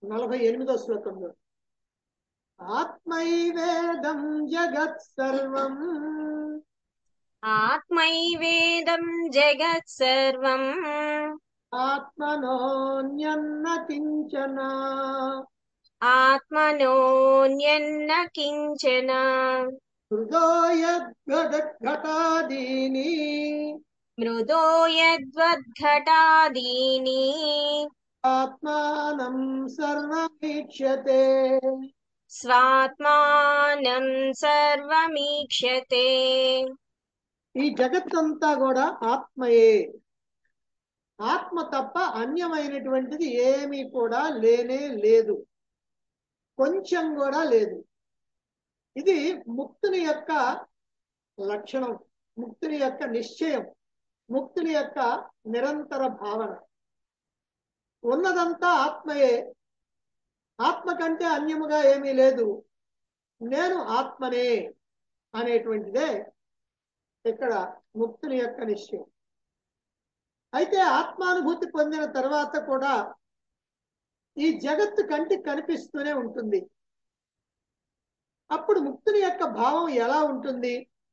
నలభై ఎనిమిదో శ్లోకంలో ఆత్మైవేదం జగత్ సర్వం ఆత్మైవేదం జగత్ సర్వం ఆత్మనోన్యన్న కించన ఆత్మనోన్యన్న కించన హృదోయద్ఘటాదీని మృదో యద్వద్ఘటాదీని ఆత్మానం సర్వమీక్షతే స్వాత్మానం సర్వమీక్షతే ఈ జగత్తంతా కూడా ఆత్మయే ఆత్మ తప్ప అన్యమైనటువంటిది ఏమీ కూడా లేనే లేదు కొంచెం కూడా లేదు ఇది ముక్తుని యొక్క లక్షణం ముక్తుని యొక్క నిశ్చయం ముక్తుని యొక్క నిరంతర భావన ఉన్నదంతా ఆత్మయే ఆత్మ కంటే అన్యముగా ఏమీ లేదు నేను ఆత్మనే అనేటువంటిదే ఇక్కడ ముక్తుని యొక్క నిశ్చయం అయితే ఆత్మానుభూతి పొందిన తర్వాత కూడా ఈ జగత్తు కంటికి కనిపిస్తూనే ఉంటుంది అప్పుడు ముక్తుని యొక్క భావం ఎలా ఉంటుంది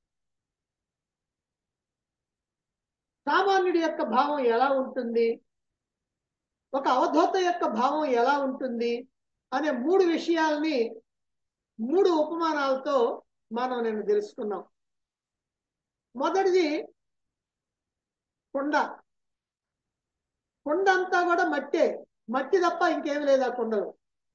సామాన్యుడి యొక్క భావం ఎలా ఉంటుంది ఒక అవధూత యొక్క భావం ఎలా ఉంటుంది అనే మూడు విషయాల్ని మూడు ఉపమానాలతో మనం నేను తెలుసుకున్నాం మొదటిది కుండ కుండ అంతా కూడా మట్టే మట్టి తప్ప ఇంకేమి లేదు ఆ కుండలో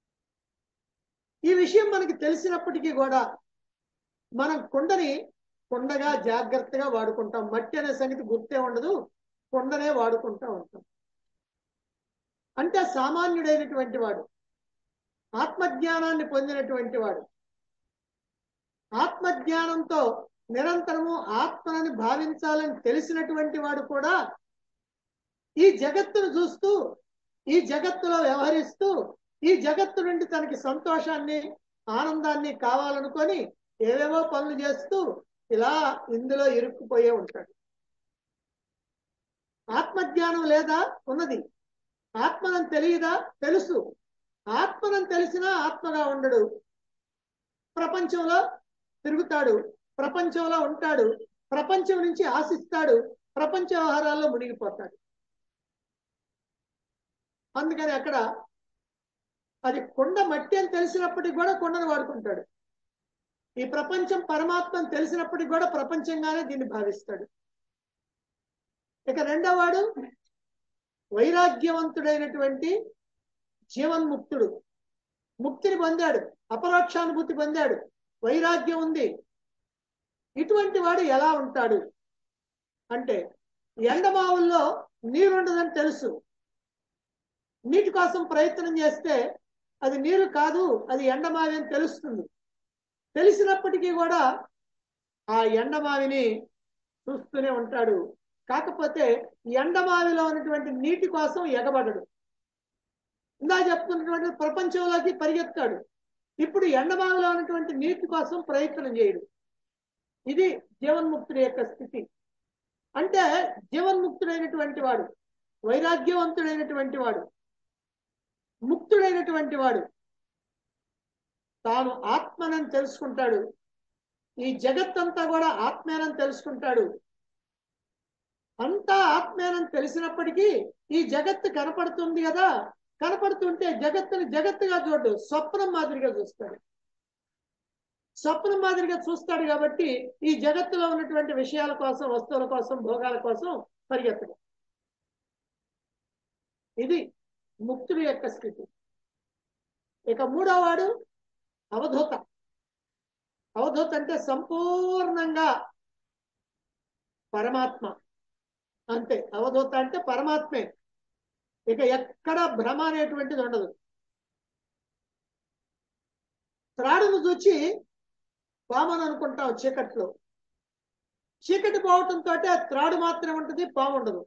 ఈ విషయం మనకి తెలిసినప్పటికీ కూడా మనం కుండని కుండగా జాగ్రత్తగా వాడుకుంటాం మట్టి అనే సంగతి గుర్తే ఉండదు కుండనే వాడుకుంటా ఉంటాం అంటే సామాన్యుడైనటువంటి వాడు ఆత్మజ్ఞానాన్ని పొందినటువంటి వాడు ఆత్మజ్ఞానంతో నిరంతరము ఆత్మని భావించాలని తెలిసినటువంటి వాడు కూడా ఈ జగత్తును చూస్తూ ఈ జగత్తులో వ్యవహరిస్తూ ఈ జగత్తు నుండి తనకి సంతోషాన్ని ఆనందాన్ని కావాలనుకొని ఏవేవో పనులు చేస్తూ ఇలా ఇందులో ఇరుక్కుపోయే ఉంటాడు ఆత్మజ్ఞానం లేదా ఉన్నది ఆత్మనం తెలియదా తెలుసు ఆత్మనం తెలిసినా ఆత్మగా ఉండడు ప్రపంచంలో తిరుగుతాడు ప్రపంచంలో ఉంటాడు ప్రపంచం నుంచి ఆశిస్తాడు ప్రపంచ వ్యవహారాల్లో మునిగిపోతాడు అందుకని అక్కడ అది కొండ మట్టి అని తెలిసినప్పటికి కూడా కొండను వాడుకుంటాడు ఈ ప్రపంచం పరమాత్మ అని తెలిసినప్పటికి కూడా ప్రపంచంగానే దీన్ని భావిస్తాడు ఇక రెండో వాడు వైరాగ్యవంతుడైనటువంటి జీవన్ముక్తుడు ముక్తిని పొందాడు అపరోక్షానుభూతి పొందాడు వైరాగ్యం ఉంది ఇటువంటి వాడు ఎలా ఉంటాడు అంటే ఎండమావుల్లో నీరుండదని తెలుసు నీటి కోసం ప్రయత్నం చేస్తే అది నీరు కాదు అది ఎండమావి అని తెలుస్తుంది తెలిసినప్పటికీ కూడా ఆ ఎండమావిని చూస్తూనే ఉంటాడు కాకపోతే ఎండమావిలో ఉన్నటువంటి నీటి కోసం ఎగబడడు ఇందా చెప్తున్నటువంటి ప్రపంచంలోకి పరిగెత్తాడు ఇప్పుడు ఎండమావిలో ఉన్నటువంటి నీటి కోసం ప్రయత్నం చేయడు ఇది జీవన్ముక్తుడి యొక్క స్థితి అంటే జీవన్ముక్తుడైనటువంటి వాడు వైరాగ్యవంతుడైనటువంటి వాడు ముక్తుడైనటువంటి వాడు తాను ఆత్మనని తెలుసుకుంటాడు ఈ జగత్తంతా కూడా ఆత్మేనని తెలుసుకుంటాడు అంతా ఆత్మేనని తెలిసినప్పటికీ ఈ జగత్తు కనపడుతుంది కదా కనపడుతుంటే జగత్తుని జగత్తుగా చూడు స్వప్నం మాదిరిగా చూస్తాడు స్వప్నం మాదిరిగా చూస్తాడు కాబట్టి ఈ జగత్తులో ఉన్నటువంటి విషయాల కోసం వస్తువుల కోసం భోగాల కోసం పరిగెత్తడు ఇది ముక్తుడి యొక్క స్థితి ఇక మూడో వాడు అవధూత అవధూత అంటే సంపూర్ణంగా పరమాత్మ అంతే అవధూత అంటే పరమాత్మే ఇక ఎక్కడ భ్రమ అనేటువంటిది ఉండదు త్రాడును చూచి పామని అనుకుంటాం చీకట్లో చీకటి పోవటంతో త్రాడు మాత్రమే ఉంటుంది పాము ఉండదు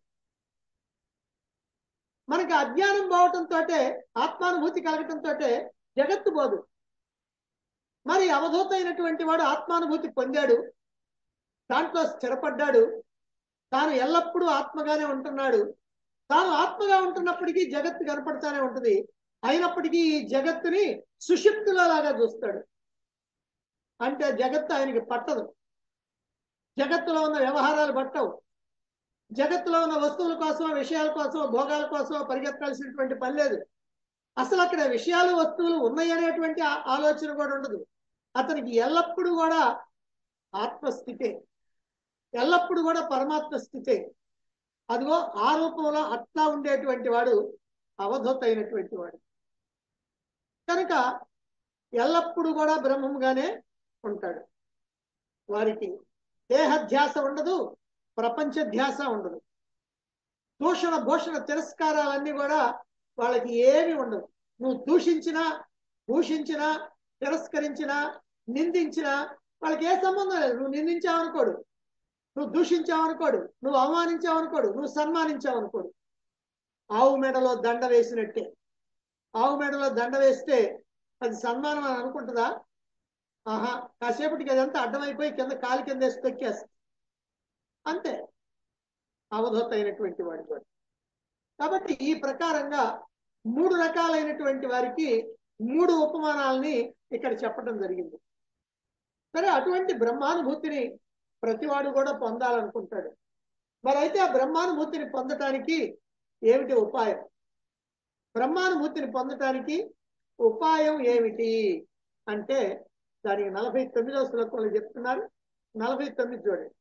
మనకి అజ్ఞానం పోవటంతో ఆత్మానుభూతి కలగటంతో జగత్తు పోదు మరి అవధూత అయినటువంటి వాడు ఆత్మానుభూతి పొందాడు దాంట్లో స్థిరపడ్డాడు తాను ఎల్లప్పుడూ ఆత్మగానే ఉంటున్నాడు తాను ఆత్మగా ఉంటున్నప్పటికీ జగత్తు కనపడతానే ఉంటుంది అయినప్పటికీ ఈ జగత్తుని సుషిప్తులో లాగా చూస్తాడు అంటే జగత్తు ఆయనకి పట్టదు జగత్తులో ఉన్న వ్యవహారాలు పట్టవు జగత్తులో ఉన్న వస్తువుల కోసం విషయాల కోసం భోగాల కోసం పరిగెత్తాల్సినటువంటి పని లేదు అసలు అక్కడ విషయాలు వస్తువులు ఉన్నాయి అనేటువంటి ఆ- ఆలోచన కూడా ఉండదు అతనికి ఎల్లప్పుడూ కూడా ఆత్మస్థితే ఎల్లప్పుడూ కూడా పరమాత్మ స్థితే అదిగో ఆ రూపంలో అట్లా ఉండేటువంటి వాడు అవధూత అయినటువంటి వాడు కనుక ఎల్లప్పుడూ కూడా బ్రహ్మంగానే ఉంటాడు వారికి దేహధ్యాస ఉండదు ప్రపంచ ధ్యాస ఉండదు దూషణ భూషణ తిరస్కారాలన్నీ కూడా వాళ్ళకి ఏమి ఉండవు నువ్వు దూషించినా భూషించినా తిరస్కరించినా నిందించినా వాళ్ళకి ఏ సంబంధం లేదు నువ్వు నిందించావనుకోడు నువ్వు దూషించావనుకోడు నువ్వు అవమానించావనుకోడు నువ్వు సన్మానించావనుకోడు ఆవు మెడలో దండ వేసినట్టే ఆవు మెడలో దండ వేస్తే అది సన్మానం అని అనుకుంటుందా ఆహా కాసేపటికి అదంతా అడ్డమైపోయి కింద కాలు కింద వేసి తొక్కేస్తుంది అంతే అవధూత అయినటువంటి వాడి వాడు కాబట్టి ఈ ప్రకారంగా మూడు రకాలైనటువంటి వారికి మూడు ఉపమానాలని ఇక్కడ చెప్పడం జరిగింది సరే అటువంటి బ్రహ్మానుభూతిని ప్రతివాడు కూడా పొందాలనుకుంటాడు మరి అయితే ఆ బ్రహ్మానుభూతిని పొందటానికి ఏమిటి ఉపాయం బ్రహ్మానుభూతిని పొందటానికి ఉపాయం ఏమిటి అంటే దానికి నలభై తొమ్మిదవ శ్లోకంలో చెప్తున్నారు నలభై తొమ్మిది చూడండి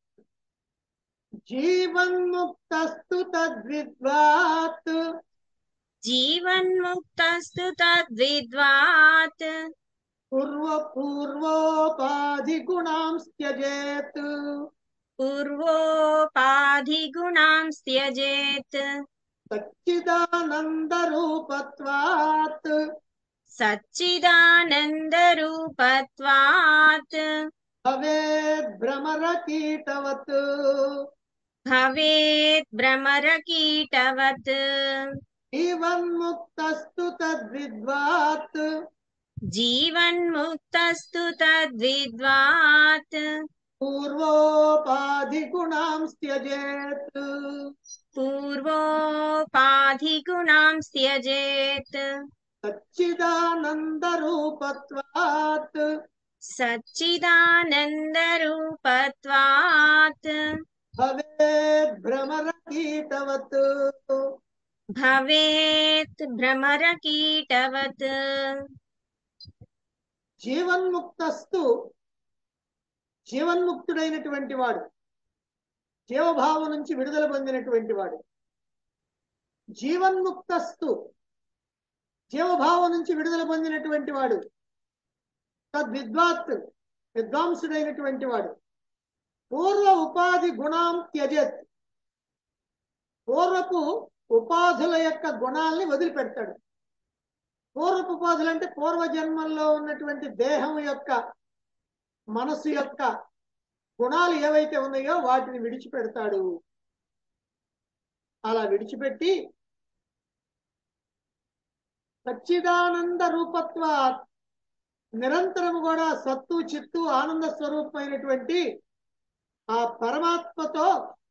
జీవన్ముక్తస్తు తద్విద్వాత్ జీవన్ముక్తస్తు తద్విద్వాత్ పూర్వ పూర్వోపాధి గుణాం త్యజేత్ పూర్వోపాధిగుణాం త్యజేత్ సచ్చిదానంద రూపత్వాత్ సచ్చిదానందరూపత్వాత్ భవేద్ భ్రమర కీటవత్ భవేత్ భ్రమరకీటవత్ జీవన్ముక్తస్తు తద్విద్వాత్ జీవన్ముక్తస్తు తద్విద్వాత్ పూర్వోపాధి గుణాం త్యజేత్ పూర్వోపాధిగుణాం త్యజేత్ సచ్చిదానంద రూపత్వాత్ సచ్చిదానందరూపత్వాత్ భవేద్ భ్రమర కీటవత్ భవేత్ భ్రమరకీటవత్ జీవన్ముక్తస్తు జీవన్ముక్తుడైనటువంటి వాడు జీవభావం నుంచి విడుదల పొందినటువంటి వాడు జీవన్ముక్తస్తు జీవభావం నుంచి విడుదల పొందినటువంటి వాడు తద్విద్వాత్ విద్వాంసుడైనటువంటి వాడు పూర్వ ఉపాధి గుణాం త్యజత్ పూర్వపు ఉపాధుల యొక్క గుణాల్ని వదిలిపెడతాడు పూర్వపు ఉపాధులు అంటే పూర్వ జన్మల్లో ఉన్నటువంటి దేహం యొక్క మనసు యొక్క గుణాలు ఏవైతే ఉన్నాయో వాటిని విడిచిపెడతాడు అలా విడిచిపెట్టి సచ్చిదానంద రూపత్వ నిరంతరం కూడా సత్తు చిత్తు ఆనంద స్వరూపమైనటువంటి ఆ పరమాత్మతో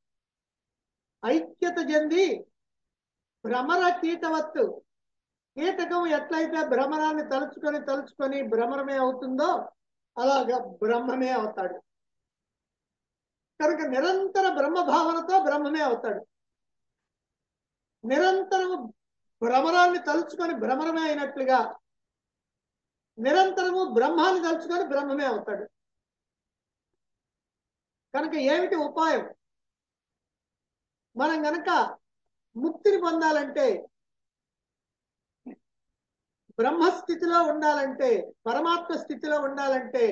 ఐక్యత చెంది భ్రమర కీటవత్తు కీటకం ఎట్లయితే భ్రమరాన్ని తలుచుకొని తలుచుకొని భ్రమరమే అవుతుందో అలాగా బ్రహ్మమే అవుతాడు కనుక నిరంతర బ్రహ్మ భావనతో బ్రహ్మమే అవుతాడు నిరంతరము భ్రమరాన్ని తలుచుకొని భ్రమరమే అయినట్లుగా నిరంతరము బ్రహ్మాన్ని తలుచుకొని బ్రహ్మమే అవుతాడు కనుక ఏమిటి ఉపాయం మనం గనక ముక్తిని పొందాలంటే బ్రహ్మస్థితిలో ఉండాలంటే పరమాత్మ స్థితిలో ఉండాలంటే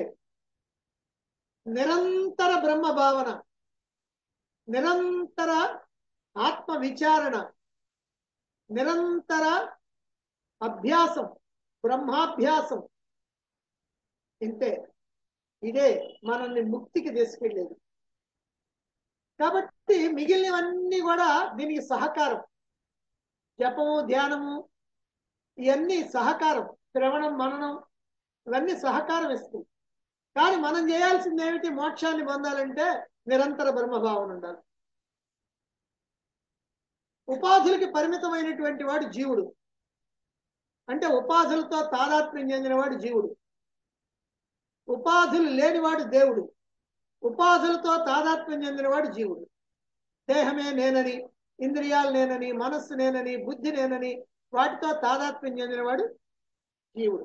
నిరంతర బ్రహ్మ భావన నిరంతర ఆత్మ విచారణ నిరంతర అభ్యాసం బ్రహ్మాభ్యాసం ఇంతే ఇదే మనల్ని ముక్తికి తీసుకెళ్ళేది కాబట్టి మిగిలినవన్నీ కూడా దీనికి సహకారం జపము ధ్యానము ఇవన్నీ సహకారం శ్రవణం మననం ఇవన్నీ సహకారం ఇస్తాయి కానీ మనం చేయాల్సింది ఏమిటి మోక్షాన్ని పొందాలంటే నిరంతర బ్రహ్మభావన ఉండాలి ఉపాధులకి పరిమితమైనటువంటి వాడు జీవుడు అంటే ఉపాధులతో తాదాత్మ్యం చెందినవాడు జీవుడు ఉపాధులు లేనివాడు దేవుడు ఉపాధులతో తాదాత్మ్యం చెందినవాడు జీవుడు దేహమే నేనని ఇంద్రియాలు నేనని మనస్సు నేనని బుద్ధి నేనని వాటితో తాదాత్మ్యం చెందినవాడు జీవుడు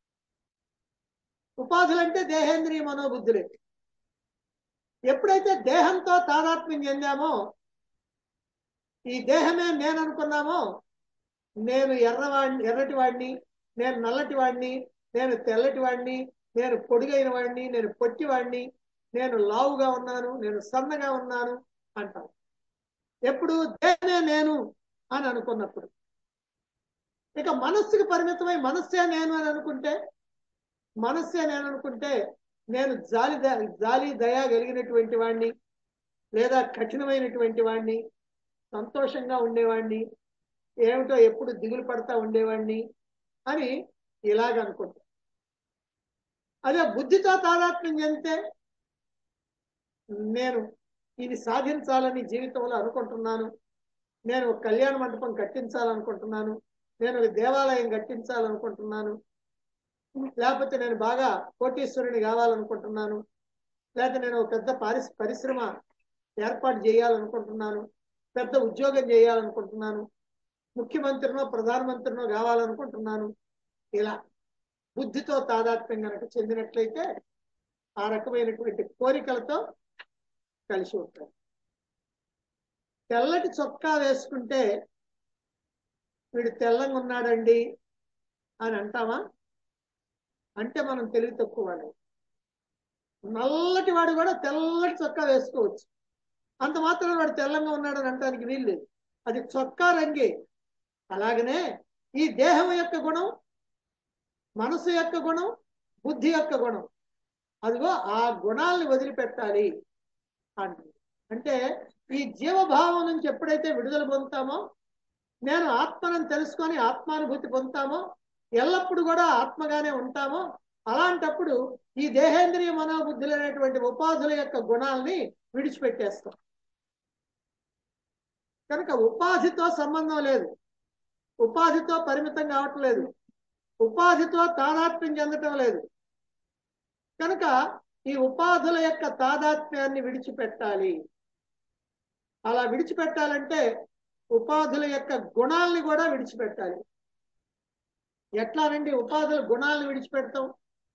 ఉపాధులంటే దేహేంద్రియ మనోబుద్ధులే ఎప్పుడైతే దేహంతో తాదాత్మ్యం చెందామో ఈ దేహమే నేను అనుకున్నామో నేను ఎర్రవాడిని ఎర్రటి వాడిని నేను నల్లటి వాడిని నేను తెల్లటి వాడిని నేను పొడుగైన వాడిని నేను పొట్టి వాడిని నేను లావుగా ఉన్నాను నేను సన్నగా ఉన్నాను అంటాం ఎప్పుడు దేహమే నేను అని అనుకున్నప్పుడు ఇక మనస్సుకి పరిమితమై మనస్సే నేను అని అనుకుంటే మనస్సే నేను అనుకుంటే నేను జాలి ద- జాలి దయ కలిగినటువంటి వాడిని లేదా కఠినమైనటువంటి వాడిని సంతోషంగా ఉండేవాడిని ఏమిటో ఎప్పుడు దిగులు పడతా ఉండేవాడిని అని ఇలాగ అనుకుంటా అదే బుద్ధితో తాదాత్మ్యం చెందితే నేను ఇది సాధించాలని జీవితంలో అనుకుంటున్నాను నేను ఒక కళ్యాణ మండపం కట్టించాలనుకుంటున్నాను నేను ఒక దేవాలయం కట్టించాలనుకుంటున్నాను లేకపోతే నేను బాగా కోటీశ్వరుని కావాలనుకుంటున్నాను లేకపోతే నేను ఒక పెద్ద పారిశ్ పరిశ్రమ ఏర్పాటు చేయాలనుకుంటున్నాను పెద్ద ఉద్యోగం చేయాలనుకుంటున్నాను ముఖ్యమంత్రినో ప్రధానమంత్రినో కావాలనుకుంటున్నాను ఇలా బుద్ధితో తాదాత్మ్యం కనుక చెందినట్లయితే ఆ రకమైనటువంటి కోరికలతో కలిసి ఉంటారు తెల్లటి చొక్కా వేసుకుంటే వీడు తెల్లంగా ఉన్నాడండి అని అంటామా అంటే మనం తెలివి తక్కువ వాడు నల్లటి వాడు కూడా తెల్లటి చొక్కా వేసుకోవచ్చు అంత మాత్రం వాడు తెల్లంగా ఉన్నాడని అనడానికి వీలు లేదు అది చొక్కా రంగే అలాగనే ఈ దేహం యొక్క గుణం మనసు యొక్క గుణం బుద్ధి యొక్క గుణం అదిగో ఆ గుణాలను వదిలిపెట్టాలి అంటుంది అంటే ఈ జీవభావం నుంచి ఎప్పుడైతే విడుదల పొందుతామో నేను ఆత్మను తెలుసుకొని ఆత్మానుభూతి పొందుతామో ఎల్లప్పుడు కూడా ఆత్మగానే ఉంటామో అలాంటప్పుడు ఈ దేహేంద్రియ మనోబుద్ధులు అనేటువంటి ఉపాధుల యొక్క గుణాలని విడిచిపెట్టేస్తాం కనుక ఉపాధితో సంబంధం లేదు ఉపాధితో పరిమితం కావట్లేదు ఉపాధితో తాదాత్మ్యం చెందటం లేదు కనుక ఈ ఉపాధుల యొక్క తాదాత్మ్యాన్ని విడిచిపెట్టాలి అలా విడిచిపెట్టాలంటే ఉపాధుల యొక్క గుణాలని కూడా విడిచిపెట్టాలి ఎట్లానండి ఉపాధుల గుణాలను విడిచిపెడతాం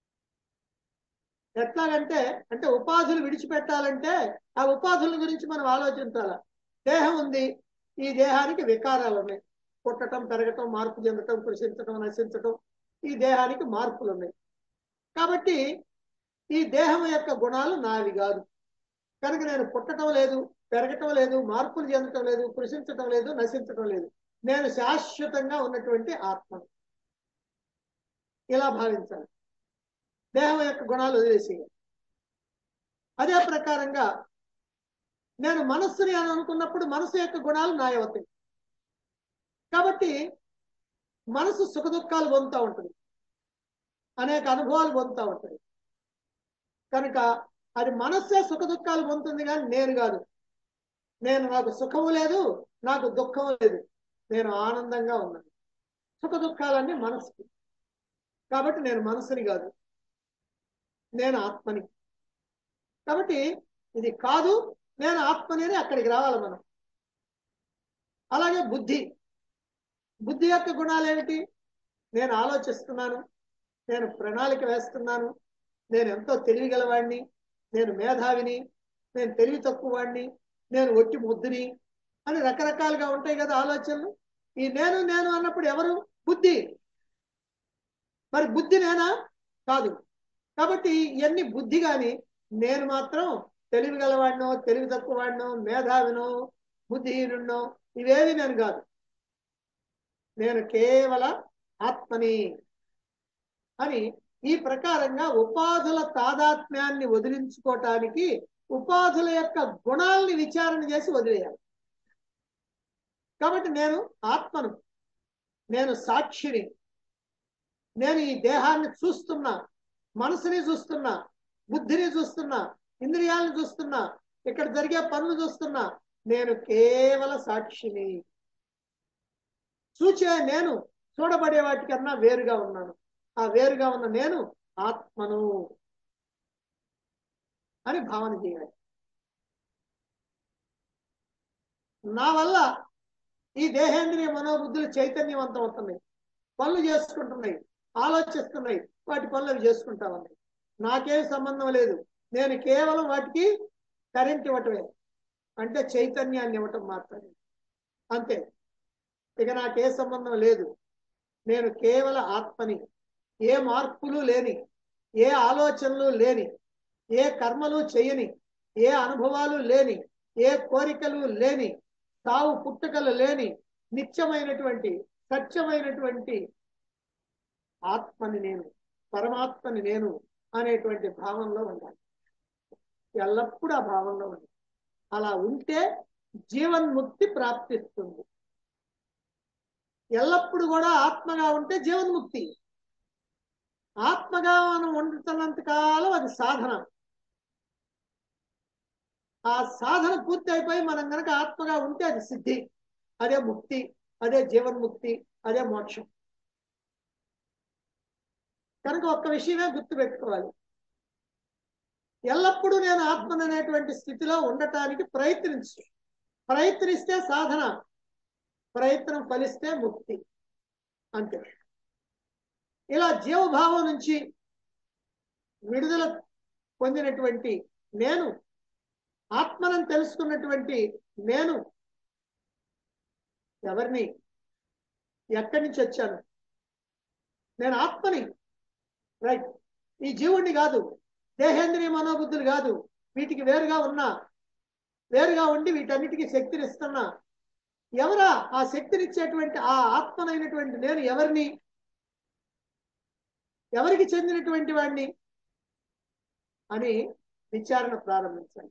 ఎట్లాగంటే అంటే ఉపాధులు విడిచిపెట్టాలంటే ఆ ఉపాధుల గురించి మనం ఆలోచించాల దేహం ఉంది ఈ దేహానికి వికారాలు ఉన్నాయి పుట్టటం పెరగటం మార్పు చెందటం కృషించటం నశించటం ఈ దేహానికి మార్పులు ఉన్నాయి కాబట్టి ఈ దేహం యొక్క గుణాలు నావి కాదు కనుక నేను పుట్టడం లేదు పెరగటం లేదు మార్పులు చెందటం లేదు కృషించటం లేదు నశించటం లేదు నేను శాశ్వతంగా ఉన్నటువంటి ఆత్మ ఇలా భావించాలి దేహం యొక్క గుణాలు వదిలేసి అదే ప్రకారంగా నేను మనస్సుని అని అనుకున్నప్పుడు మనసు యొక్క గుణాలు నాయవుతాయి కాబట్టి మనసు సుఖ దుఃఖాలు పొందుతూ ఉంటుంది అనేక అనుభవాలు పొందుతూ ఉంటుంది కనుక అది మనస్సే సుఖ దుఃఖాలు పొందుతుంది కానీ నేను కాదు నేను నాకు సుఖము లేదు నాకు దుఃఖము లేదు నేను ఆనందంగా ఉన్నాను సుఖ దుఃఖాలన్నీ మనసుకి కాబట్టి నేను మనసుని కాదు నేను ఆత్మని కాబట్టి ఇది కాదు నేను ఆత్మని అని అక్కడికి రావాలి మనం అలాగే బుద్ధి బుద్ధి యొక్క గుణాలు ఏమిటి నేను ఆలోచిస్తున్నాను నేను ప్రణాళిక వేస్తున్నాను నేను ఎంతో తెలివి గలవాడిని నేను మేధావిని నేను తెలివి తక్కువ వాడిని నేను ఒట్టి ముద్దుని అని రకరకాలుగా ఉంటాయి కదా ఆలోచనలు ఈ నేను నేను అన్నప్పుడు ఎవరు బుద్ధి మరి బుద్ధి నేనా కాదు కాబట్టి ఇవన్నీ బుద్ధి కానీ నేను మాత్రం తెలివి గలవాడినో తెలివి తక్కువ వాడినో మేధావినో బుద్ధిహీనున్నో ఇవేవి నేను కాదు నేను కేవల ఆత్మని అని ఈ ప్రకారంగా ఉపాధుల తాదాత్మ్యాన్ని వదిలించుకోవటానికి ఉపాధుల యొక్క గుణాలని విచారణ చేసి వదిలేయాలి కాబట్టి నేను ఆత్మను నేను సాక్షిని నేను ఈ దేహాన్ని చూస్తున్నా మనసుని చూస్తున్నా బుద్ధిని చూస్తున్నా ఇంద్రియాలను చూస్తున్నా ఇక్కడ జరిగే పనులు చూస్తున్నా నేను కేవల సాక్షిని చూచే నేను చూడబడే వాటికన్నా వేరుగా ఉన్నాను ఆ వేరుగా ఉన్న నేను ఆత్మను అని భావన చేయాలి నా వల్ల ఈ దేహేంద్రియ మనోబుద్ధులు చైతన్యవంతం అవుతున్నాయి పనులు చేసుకుంటున్నాయి ఆలోచిస్తున్నాయి వాటి పనులు అవి చేసుకుంటా ఉన్నాయి నాకేం సంబంధం లేదు నేను కేవలం వాటికి కరెంట్ ఇవ్వటమే అంటే చైతన్యాన్ని ఇవ్వటం మాత్రమే అంతే ఇక నాకే సంబంధం లేదు నేను కేవల ఆత్మని ఏ మార్పులు లేని ఏ ఆలోచనలు లేని ఏ కర్మలు చేయని ఏ అనుభవాలు లేని ఏ కోరికలు లేని తావు పుట్టుకలు లేని నిత్యమైనటువంటి సత్యమైనటువంటి ఆత్మని నేను పరమాత్మని నేను అనేటువంటి భావంలో ఉండాలి ఎల్లప్పుడూ ఆ భావంలో ఉండాలి అలా ఉంటే జీవన్ముక్తి ప్రాప్తిస్తుంది ఎల్లప్పుడు కూడా ఆత్మగా ఉంటే జీవన్ముక్తి ఆత్మగా మనం ఉంటున్నంత కాలం అది సాధన ఆ సాధన పూర్తి అయిపోయి మనం కనుక ఆత్మగా ఉంటే అది సిద్ధి అదే ముక్తి అదే జీవన్ముక్తి అదే మోక్షం కనుక ఒక్క విషయమే గుర్తు పెట్టుకోవాలి ఎల్లప్పుడూ నేను ఆత్మను అనేటువంటి స్థితిలో ఉండటానికి ప్రయత్నించు ప్రయత్నిస్తే సాధన ప్రయత్నం ఫలిస్తే ముక్తి అంతే ఇలా జీవభావం నుంచి విడుదల పొందినటువంటి నేను ఆత్మలను తెలుసుకున్నటువంటి నేను ఎవరిని ఎక్కడి నుంచి వచ్చాను నేను ఆత్మని రైట్ ఈ జీవుణ్ణి కాదు దేహేంద్రియ మనోబుద్ధులు కాదు వీటికి వేరుగా ఉన్నా వేరుగా ఉండి వీటన్నిటికీ శక్తిని ఇస్తున్నా ఎవరా ఆ శక్తినిచ్చేటువంటి ఆ ఆత్మనైనటువంటి నేను ఎవరిని ఎవరికి చెందినటువంటి వాడిని అని విచారణ ప్రారంభించాలి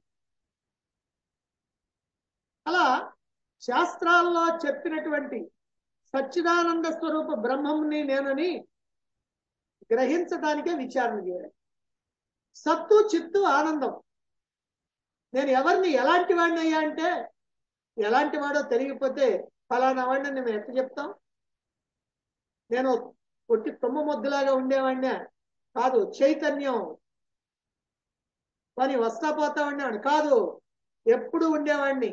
అలా శాస్త్రాల్లో చెప్పినటువంటి సచ్చిదానంద స్వరూప బ్రహ్మంని నేనని గ్రహించడానికే విచారణ చేయాలి సత్తు చిత్తు ఆనందం నేను ఎవరిని ఎలాంటి వాడిని అయ్యా అంటే ఎలాంటి వాడో తెలియకపోతే ఫలానా వాడిని మేము ఎట్లా చెప్తాం నేను కొట్టి తుమ్మ ముద్దులాగా ఉండేవాడినే కాదు చైతన్యం పని వస్తా పోతా ఉండేవాడిని కాదు ఎప్పుడు ఉండేవాడిని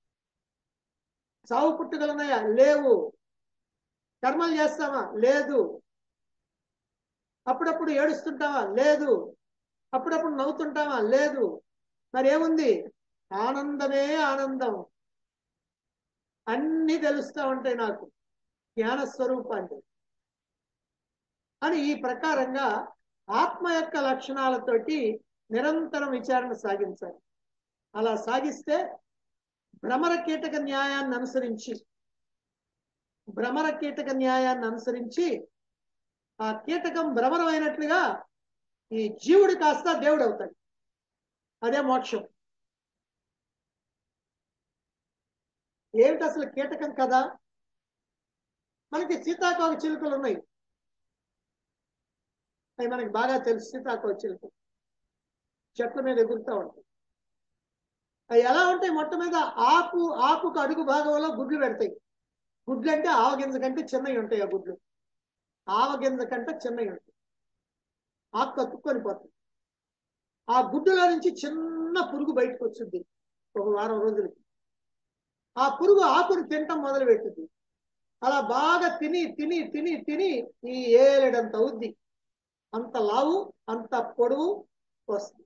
సావు పుట్టుకలున్నాయా లేవు కర్మలు చేస్తామా లేదు అప్పుడప్పుడు ఏడుస్తుంటావా లేదు అప్పుడప్పుడు నవ్వుతుంటావా లేదు మరి ఏముంది ఆనందమే ఆనందం అన్ని తెలుస్తూ ఉంటాయి నాకు జ్ఞాన స్వరూపాన్ని అని ఈ ప్రకారంగా ఆత్మ యొక్క లక్షణాలతోటి నిరంతరం విచారణ సాగించాలి అలా సాగిస్తే భ్రమర కీటక న్యాయాన్ని అనుసరించి భ్రమర కీటక న్యాయాన్ని అనుసరించి ఆ కీటకం భ్రమరమైనట్లుగా ఈ జీవుడు కాస్త దేవుడు అవుతాడు అదే మోక్షం ఏమిటి అసలు కీటకం కదా మనకి సీతాకోక చిలుకలు ఉన్నాయి అవి మనకి బాగా తెలుసు సీతాకోక చిలుక చెట్ల మీద ఎగురుతూ ఉంటాయి అవి ఎలా ఉంటాయి మొట్ట మీద ఆకు ఆకుకు అడుగు భాగంలో గుడ్లు పెడతాయి గుడ్లు అంటే ఆవగింజ కంటే చిన్నవి ఉంటాయి ఆ గుడ్లు ఆవగింజ కంటే చిన్నవి ఉంటాయి ఆకు కత్తుక్కొని పోతాయి ఆ గుడ్డులో నుంచి చిన్న పురుగు బయటకు వచ్చింది ఒక వారం రోజులకి ఆ పురుగు ఆకుని తినటం మొదలు పెట్టింది అలా బాగా తిని తిని తిని తిని ఈ ఏలడంత అవుద్ది అంత లావు అంత పొడవు వస్తుంది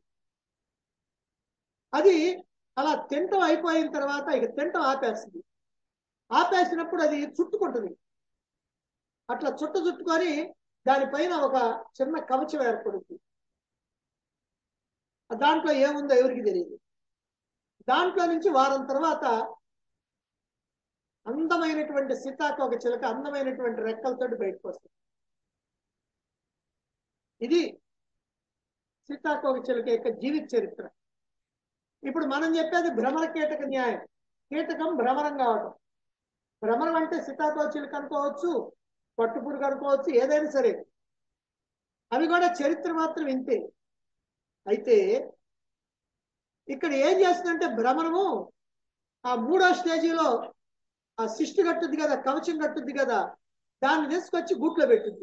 అది అలా తింటం అయిపోయిన తర్వాత ఇక తింటం ఆపేస్తుంది ఆపేసినప్పుడు అది చుట్టుకుంటుంది అట్లా చుట్టు చుట్టుకొని దానిపైన ఒక చిన్న కవచం ఏర్పడుతుంది దాంట్లో ఏముందో ఎవరికి తెలియదు దాంట్లో నుంచి వారం తర్వాత అందమైనటువంటి సీతాకోక చిలక అందమైనటువంటి రెక్కలతోటి బయటకు వస్తుంది ఇది సీతాకోక చిలక యొక్క జీవిత చరిత్ర ఇప్పుడు మనం చెప్పేది భ్రమర కీటక న్యాయం కీటకం భ్రమరం కావటం భ్రమరం అంటే సీతాకోక చిలుక అనుకోవచ్చు పట్టుపురుగు అనుకోవచ్చు ఏదైనా సరే అవి కూడా చరిత్ర మాత్రం ఇంతే అయితే ఇక్కడ ఏం చేస్తుందంటే భ్రమణము ఆ మూడో స్టేజీలో ఆ శిష్టి కట్టుద్ది కదా కవచం కట్టుద్ది కదా దాన్ని తీసుకొచ్చి గూట్లో పెట్టింది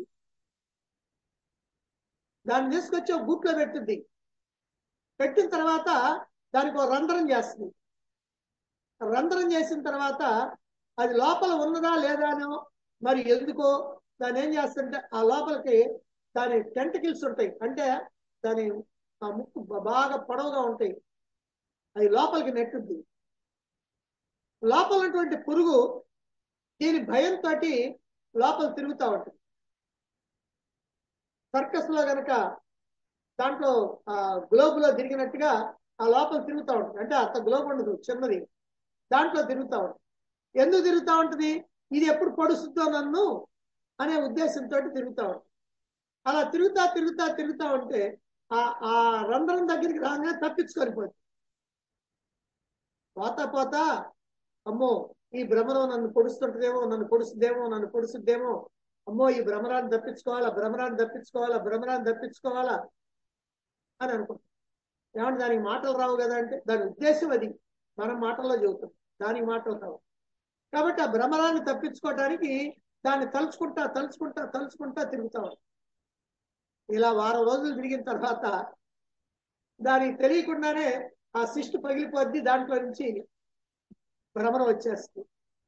దాన్ని తీసుకొచ్చి ఒక గూట్లో పెట్టింది పెట్టిన తర్వాత దానికి ఒక రంధ్రం చేస్తుంది రంధ్రం చేసిన తర్వాత అది లోపల ఉన్నదా లేదా అనో మరి ఎందుకో దాన్ని ఏం చేస్తుంటే ఆ లోపలికి దాని టెంటకిల్స్ ఉంటాయి అంటే దాని ఆ ముక్కు బ- బాగా పొడవుగా ఉంటాయి అది లోపలికి నెట్టుద్ది లోపల ఉన్నటువంటి పురుగు దీని భయంతో లోపల తిరుగుతూ ఉంటుంది సర్కస్ లో గనక దాంట్లో ఆ గ్లోబ్ లో తిరిగినట్టుగా ఆ లోపల తిరుగుతూ ఉంటుంది అంటే అంత గ్లోబ్ ఉండదు చిన్నది దాంట్లో తిరుగుతూ ఉంటుంది ఎందుకు తిరుగుతూ ఉంటుంది ఇది ఎప్పుడు పొడుస్తుందో నన్ను అనే ఉద్దేశంతో తిరుగుతూ ఉంటుంది అలా తిరుగుతా తిరుగుతా తిరుగుతా ఉంటే ఆ ఆ రంధ్రం దగ్గరికి రాగానే తప్పించుకొని పోతుంది పోతా పోతా అమ్మో ఈ భ్రమరం నన్ను పొడుస్తుంటదేమో నన్ను పొడుస్తుందేమో నన్ను పొడుస్తుందేమో అమ్మో ఈ భ్రమరాన్ని తప్పించుకోవాలా భ్రమరాన్ని తప్పించుకోవాలా భ్రమరాన్ని తప్పించుకోవాలా అని అనుకుంటాం ఏమంటే దానికి మాటలు రావు కదా అంటే దాని ఉద్దేశం అది మనం మాటల్లో చెబుతాం దానికి మాటలు రావు కాబట్టి ఆ భ్రమరాన్ని తప్పించుకోవడానికి దాన్ని తలుచుకుంటా తలుచుకుంటా తలుచుకుంటా తిరుగుతా ఉంటాం. ఇలా వారం రోజులు తిరిగిన తర్వాత దానికి తెలియకుండానే ఆ శిష్టు పగిలిపోద్ది దాంట్లో నుంచి భ్రమరం వచ్చేస్తుంది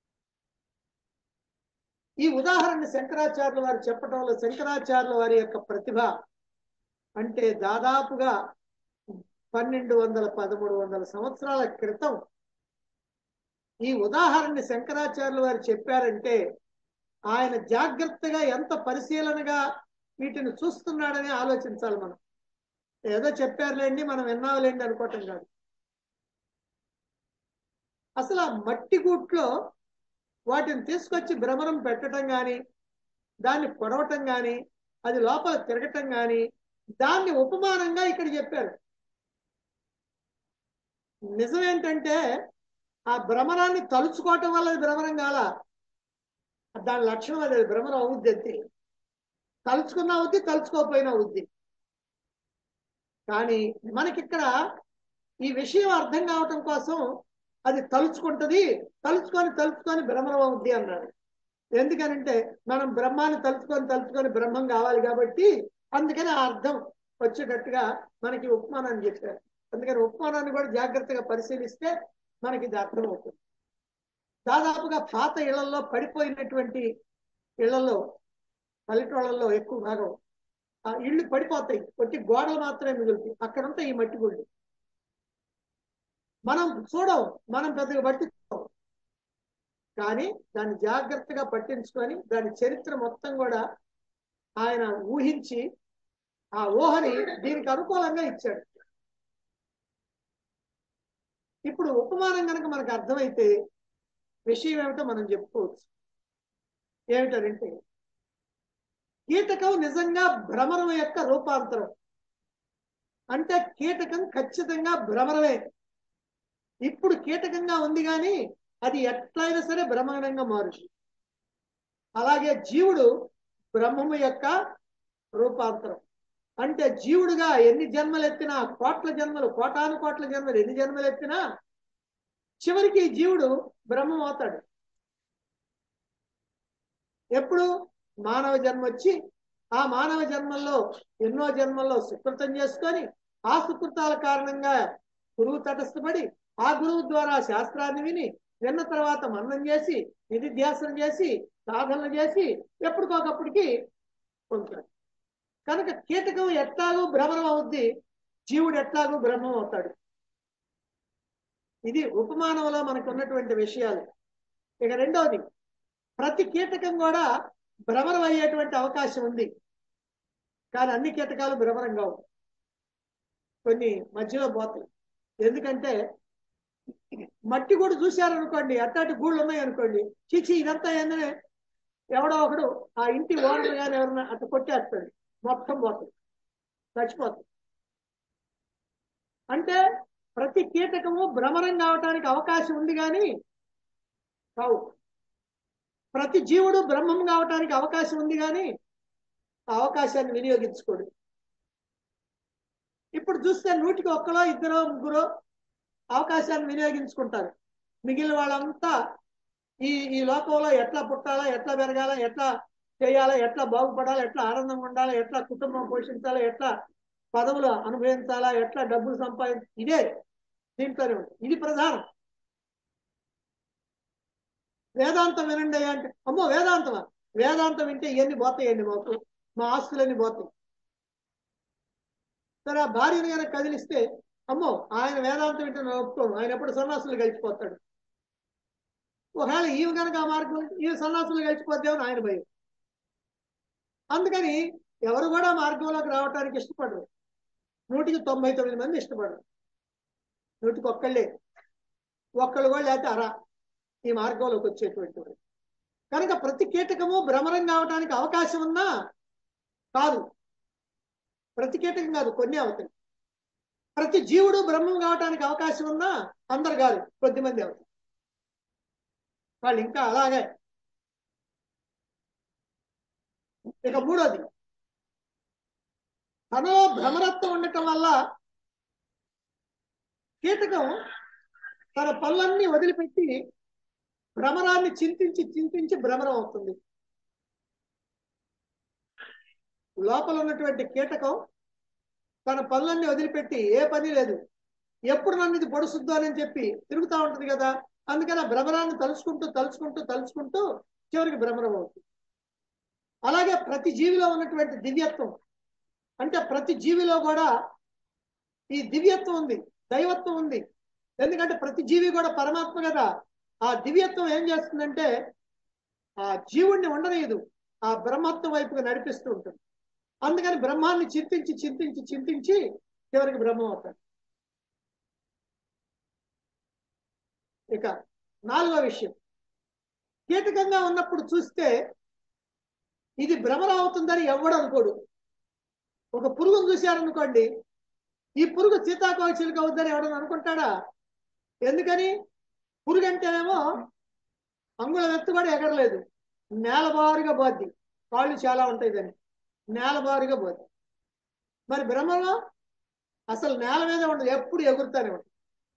ఈ ఉదాహరణ శంకరాచార్యుల వారు చెప్పడంలో శంకరాచార్యుల వారి యొక్క ప్రతిభ అంటే దాదాపుగా పన్నెండు వందల పదమూడు వందల సంవత్సరాల క్రితం ఈ ఉదాహరణ శంకరాచార్యుల వారు చెప్పారంటే ఆయన జాగ్రత్తగా ఎంత పరిశీలనగా వీటిని చూస్తున్నాడని ఆలోచించాలి మనం ఏదో చెప్పారులేండి మనం విన్నావులేండి అనుకోవటం కాదు అసలు ఆ మట్టి గూట్లో వాటిని తీసుకొచ్చి భ్రమరం పెట్టడం కానీ దాన్ని పొడవటం కానీ అది లోపల తిరగటం కానీ దాన్ని ఉపమానంగా ఇక్కడ చెప్పారు నిజం ఏంటంటే ఆ భ్రమరాన్ని తలుచుకోవటం వల్ల అది భ్రమరం కాల దాని లక్షణం అది అది భ్రమరం అవుద్ది అంతే తలుచుకున్న అవుద్ది తలుచుకోకపోయినా అవుద్ది కానీ మనకిక్కడ ఈ విషయం అర్థం కావటం కోసం అది తలుచుకుంటది తలుచుకొని తలుచుకొని భ్రమరం అవుద్ది అన్నాడు ఎందుకనంటే మనం బ్రహ్మాన్ని తలుచుకొని తలుచుకొని బ్రహ్మం కావాలి కాబట్టి అందుకని ఆ అర్థం వచ్చేటట్టుగా మనకి ఉపమానాన్ని చెప్పారు అందుకని ఉపమానాన్ని కూడా జాగ్రత్తగా పరిశీలిస్తే మనకి ఇది అర్థం అవుతుంది దాదాపుగా పాత ఇళ్లలో పడిపోయినటువంటి ఇళ్లలో పల్లెటూళ్ళల్లో ఎక్కువ భాగం ఆ ఇళ్ళు పడిపోతాయి కొట్టి గోడలు మాత్రమే మిగులుతాయి అక్కడ ఉంటాయి ఈ మట్టి గుళ్ళు మనం చూడం మనం పెద్దగా పట్టించుకోం కానీ దాన్ని జాగ్రత్తగా పట్టించుకొని దాని చరిత్ర మొత్తం కూడా ఆయన ఊహించి ఆ ఊహని దీనికి అనుకూలంగా ఇచ్చాడు ఇప్పుడు ఉపమానం కనుక మనకు అర్థమైతే విషయం ఏమిటో మనం చెప్పుకోవచ్చు ఏమిటంటే కీటకం నిజంగా భ్రమరం యొక్క రూపాంతరం అంటే కీటకం ఖచ్చితంగా భ్రమరమే ఇప్పుడు కీటకంగా ఉంది కానీ అది ఎట్లయినా సరే బ్రహ్మాండంగా మారుతుంది అలాగే జీవుడు బ్రహ్మము యొక్క రూపాంతరం అంటే జీవుడుగా ఎన్ని జన్మలు ఎత్తినా కోట్ల జన్మలు కోటాను కోట్ల జన్మలు ఎన్ని జన్మలు ఎత్తినా చివరికి ఈ జీవుడు బ్రహ్మం అవుతాడు ఎప్పుడు మానవ జన్మ వచ్చి ఆ మానవ జన్మల్లో ఎన్నో జన్మల్లో సుకృతం చేసుకొని ఆ సుకృతాల కారణంగా గురువు తటస్థపడి ఆ గురువు ద్వారా శాస్త్రాన్ని విని విన్న తర్వాత మన్నం చేసి నిధిధ్యాసనం చేసి సాధనలు చేసి ఎప్పటికొకప్పటికి పొందుతాడు కనుక కీటకం ఎట్లాగూ భ్రమణం అవుద్ది జీవుడు ఎట్లాగూ బ్రహ్మం అవుతాడు ఇది ఉపమానంలో మనకు ఉన్నటువంటి విషయాలు ఇక రెండవది ప్రతి కీటకం కూడా భ్రమరం అయ్యేటువంటి అవకాశం ఉంది కానీ అన్ని కీటకాలు భ్రమరం కావు కొన్ని మధ్యలో పోతాయి ఎందుకంటే మట్టి కూడా చూశారనుకోండి అట్లాంటి గూళ్ళు ఉన్నాయి అనుకోండి చిచి ఇదంతా ఏంటనే ఎవడో ఒకడు ఆ ఇంటి ఓనర్ గాని ఎవరన్నా అట్లా కొట్టేస్తాడు మొత్తం పోతుంది చచ్చిపోతుంది అంటే ప్రతి కీటకము భ్రమరం కావటానికి అవకాశం ఉంది కానీ కావు ప్రతి జీవుడు బ్రహ్మం కావటానికి అవకాశం ఉంది కానీ ఆ అవకాశాన్ని వినియోగించుకోడు ఇప్పుడు చూస్తే నూటికి ఒక్కలో ఇద్దరో ముగ్గురో అవకాశాన్ని వినియోగించుకుంటారు మిగిలిన వాళ్ళంతా ఈ ఈ లోకంలో ఎట్లా పుట్టాలా ఎట్లా పెరగాలా ఎట్లా చేయాలా ఎట్లా బాగుపడాలి ఎట్లా ఆనందంగా ఉండాలి ఎట్లా కుటుంబం పోషించాలి ఎట్లా పదవులు అనుభవించాలా ఎట్లా డబ్బులు సంపాదించాలి ఇదే దీంట్లోనే ఉంది ఇది ప్రధానం వేదాంతం వినండి అయ్యా అంటే అమ్మో వేదాంతమా వేదాంతం వింటే ఇవన్నీ పోతాయండి మాకు మా ఆస్తులన్నీ పోతాయి సరే ఆ భార్యను కనుక కదిలిస్తే అమ్మో ఆయన వేదాంతం వింటే నేను ఒప్పుకోను ఆయన ఎప్పుడు సన్నాసులు గడిచిపోతాడు ఒకవేళ ఈమె కనుక ఆ మార్గం ఈ సన్నాసులు గడిచిపోద్దామని ఆయన భయం అందుకని ఎవరు కూడా ఆ మార్గంలోకి రావడానికి ఇష్టపడరు నూటికి తొంభై తొమ్మిది మంది ఇష్టపడరు నూటికి ఒక్కళ్ళే ఒక్కళ్ళు కూడా లేకపోతే అరా ఈ మార్గంలోకి వచ్చేటువంటి వాడు. కనుక ప్రతి కీటకము భ్రమరం కావడానికి అవకాశం ఉన్నా కాదు ప్రతి కీటకం కాదు కొన్ని అవుతాయి ప్రతి జీవుడు బ్రహ్మం కావడానికి అవకాశం ఉన్నా అందరు కాదు కొద్దిమంది అవుతారు వాళ్ళు ఇంకా అలాగే ఇక మూడోది తనలో భ్రమరత్వం ఉండటం వల్ల కీటకం తన పనులన్నీ వదిలిపెట్టి భ్రమరాన్ని చింతించి చింతించి భ్రమరం అవుతుంది లోపల ఉన్నటువంటి కీటకం తన పనులన్నీ వదిలిపెట్టి ఏ పని లేదు ఎప్పుడు నన్ను ఇది పొడుసుద్దు అని చెప్పి తిరుగుతూ ఉంటుంది కదా అందుకని ఆ భ్రమరాన్ని తలుచుకుంటూ తలుచుకుంటూ తలుచుకుంటూ చివరికి భ్రమరం అవుతుంది అలాగే ప్రతి జీవిలో ఉన్నటువంటి దివ్యత్వం అంటే ప్రతి జీవిలో కూడా ఈ దివ్యత్వం ఉంది దైవత్వం ఉంది ఎందుకంటే ప్రతి జీవి కూడా పరమాత్మ కదా ఆ దివ్యత్వం ఏం చేస్తుందంటే ఆ జీవుణ్ణి ఉండనీయదు ఆ బ్రహ్మత్వం వైపుగా నడిపిస్తూ ఉంటుంది అందుకని బ్రహ్మాన్ని చింతించి చింతించి చింతించి చివరికి బ్రహ్మం అవుతాడు ఇక నాలుగో విషయం కీటకంగా ఉన్నప్పుడు చూస్తే ఇది భ్రమరం అవుతుందని ఎవడు అనుకోడు ఒక పురుగును చూశారనుకోండి ఈ పురుగు సీతాకోక చిలుక అవుద్దని ఎవడని అనుకుంటాడా ఎందుకని పురుగు అంటేనేమో అంగుళం ఎత్తు కూడా ఎగరలేదు నేలబారుగా పోద్ది కాళ్ళు చాలా ఉంటాయి దాన్ని నేలబారుగా పోద్ది మరి బ్రహ్మలో అసలు నేల మీద ఉండదు ఎప్పుడు ఎగురుతానే ఉంటుంది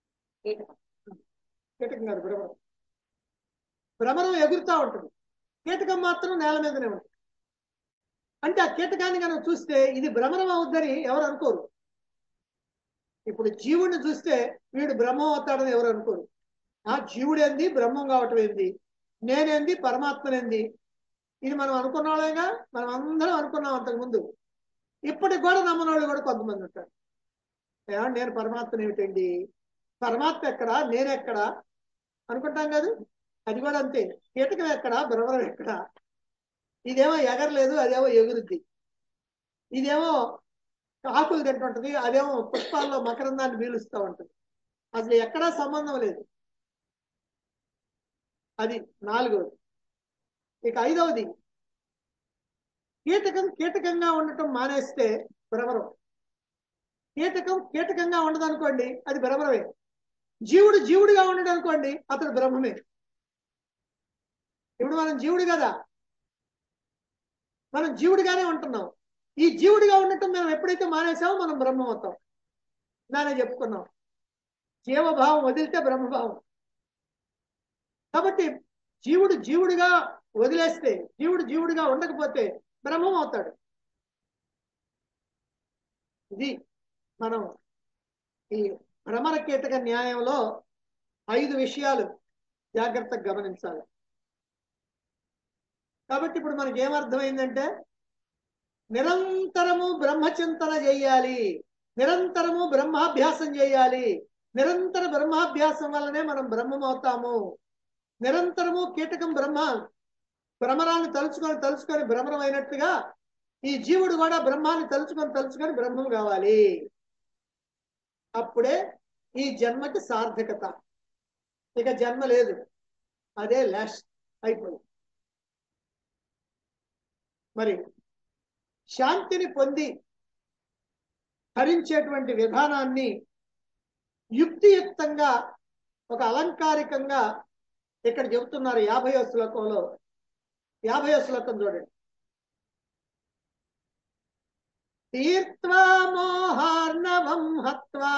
కీటకం కాదు భ్రమరం భ్రమరం ఎగురుతా ఉంటుంది కీటకం మాత్రం నేల మీదనే ఉంటుంది అంటే ఆ కీటకాన్ని కనుక చూస్తే ఇది భ్రమరం అవుద్దని ఎవరు అనుకోరు ఇప్పుడు జీవుడిని చూస్తే వీడు బ్రహ్మం అవుతాడని ఎవరు అనుకోరు ఆ జీవుడు ఏంది బ్రహ్మం కావటం ఏంది నేనేంది పరమాత్మనేంది ఇది మనం అనుకున్న వాళ్ళేగా మనం అందరం అనుకున్నాం అంతకుముందు ఇప్పటికి కూడా నమ్మని వాళ్ళు కూడా కొంతమంది ఉంటారు ఏమంటే నేను పరమాత్మని ఏమిటండి పరమాత్మ ఎక్కడా నేనెక్కడా అనుకుంటాం కాదు అది కూడా అంతే కీటకం ఎక్కడా భ్రమరం ఎక్కడా ఇదేమో ఎగరలేదు అదేమో ఎగురుద్ది ఇదేమో ఆకులు తింటుంటది అదేమో పుష్పాల్లో మకరందాన్ని పీలుస్తూ ఉంటుంది అసలు ఎక్కడా సంబంధం లేదు అది నాలుగవది ఇక ఐదవది కీటకం కీటకంగా ఉండటం మానేస్తే భ్రమరం కీటకం కీటకంగా ఉండదు అనుకోండి అది భ్రమరమే జీవుడు జీవుడిగా ఉండడు అనుకోండి అతడు బ్రహ్మమే ఇప్పుడు మనం జీవుడు కదా మనం జీవుడిగానే ఉంటున్నాం ఈ జీవుడిగా ఉండటం మేము ఎప్పుడైతే మానేసామో మనం బ్రహ్మం అవుతాం దానే చెప్పుకున్నాం జీవభావం వదిలితే బ్రహ్మభావం కాబట్టి జీవుడు జీవుడిగా వదిలేస్తే జీవుడు జీవుడిగా ఉండకపోతే బ్రహ్మం అవుతాడు ఇది మనం ఈ భ్రమర కీటక న్యాయంలో ఐదు విషయాలు జాగ్రత్తగా గమనించాలి కాబట్టి ఇప్పుడు మనకి ఏమర్థమైందంటే నిరంతరము బ్రహ్మచింతన చేయాలి నిరంతరము బ్రహ్మాభ్యాసం చేయాలి నిరంతర బ్రహ్మాభ్యాసం వల్లనే మనం బ్రహ్మం అవుతాము నిరంతరము కీటకం బ్రహ్మ భ్రమరాన్ని తలుచుకొని తలుచుకొని భ్రమరం అయినట్టుగా ఈ జీవుడు కూడా బ్రహ్మాన్ని తలుచుకొని తలుచుకొని బ్రహ్మం కావాలి అప్పుడే ఈ జన్మకి సార్థకత ఇక జన్మ లేదు అదే లాస్ట్ అయిపోయింది మరి శాంతిని పొంది ధరించేటువంటి విధానాన్ని యుక్తియుక్తంగా ఒక అలంకారికంగా ఇక్కడ చెబుతున్నారు యాభయో శ్లోకంలో యాభయో శ్లోకం చూడండి తీర్త్వా మోహార్ణవం హత్వా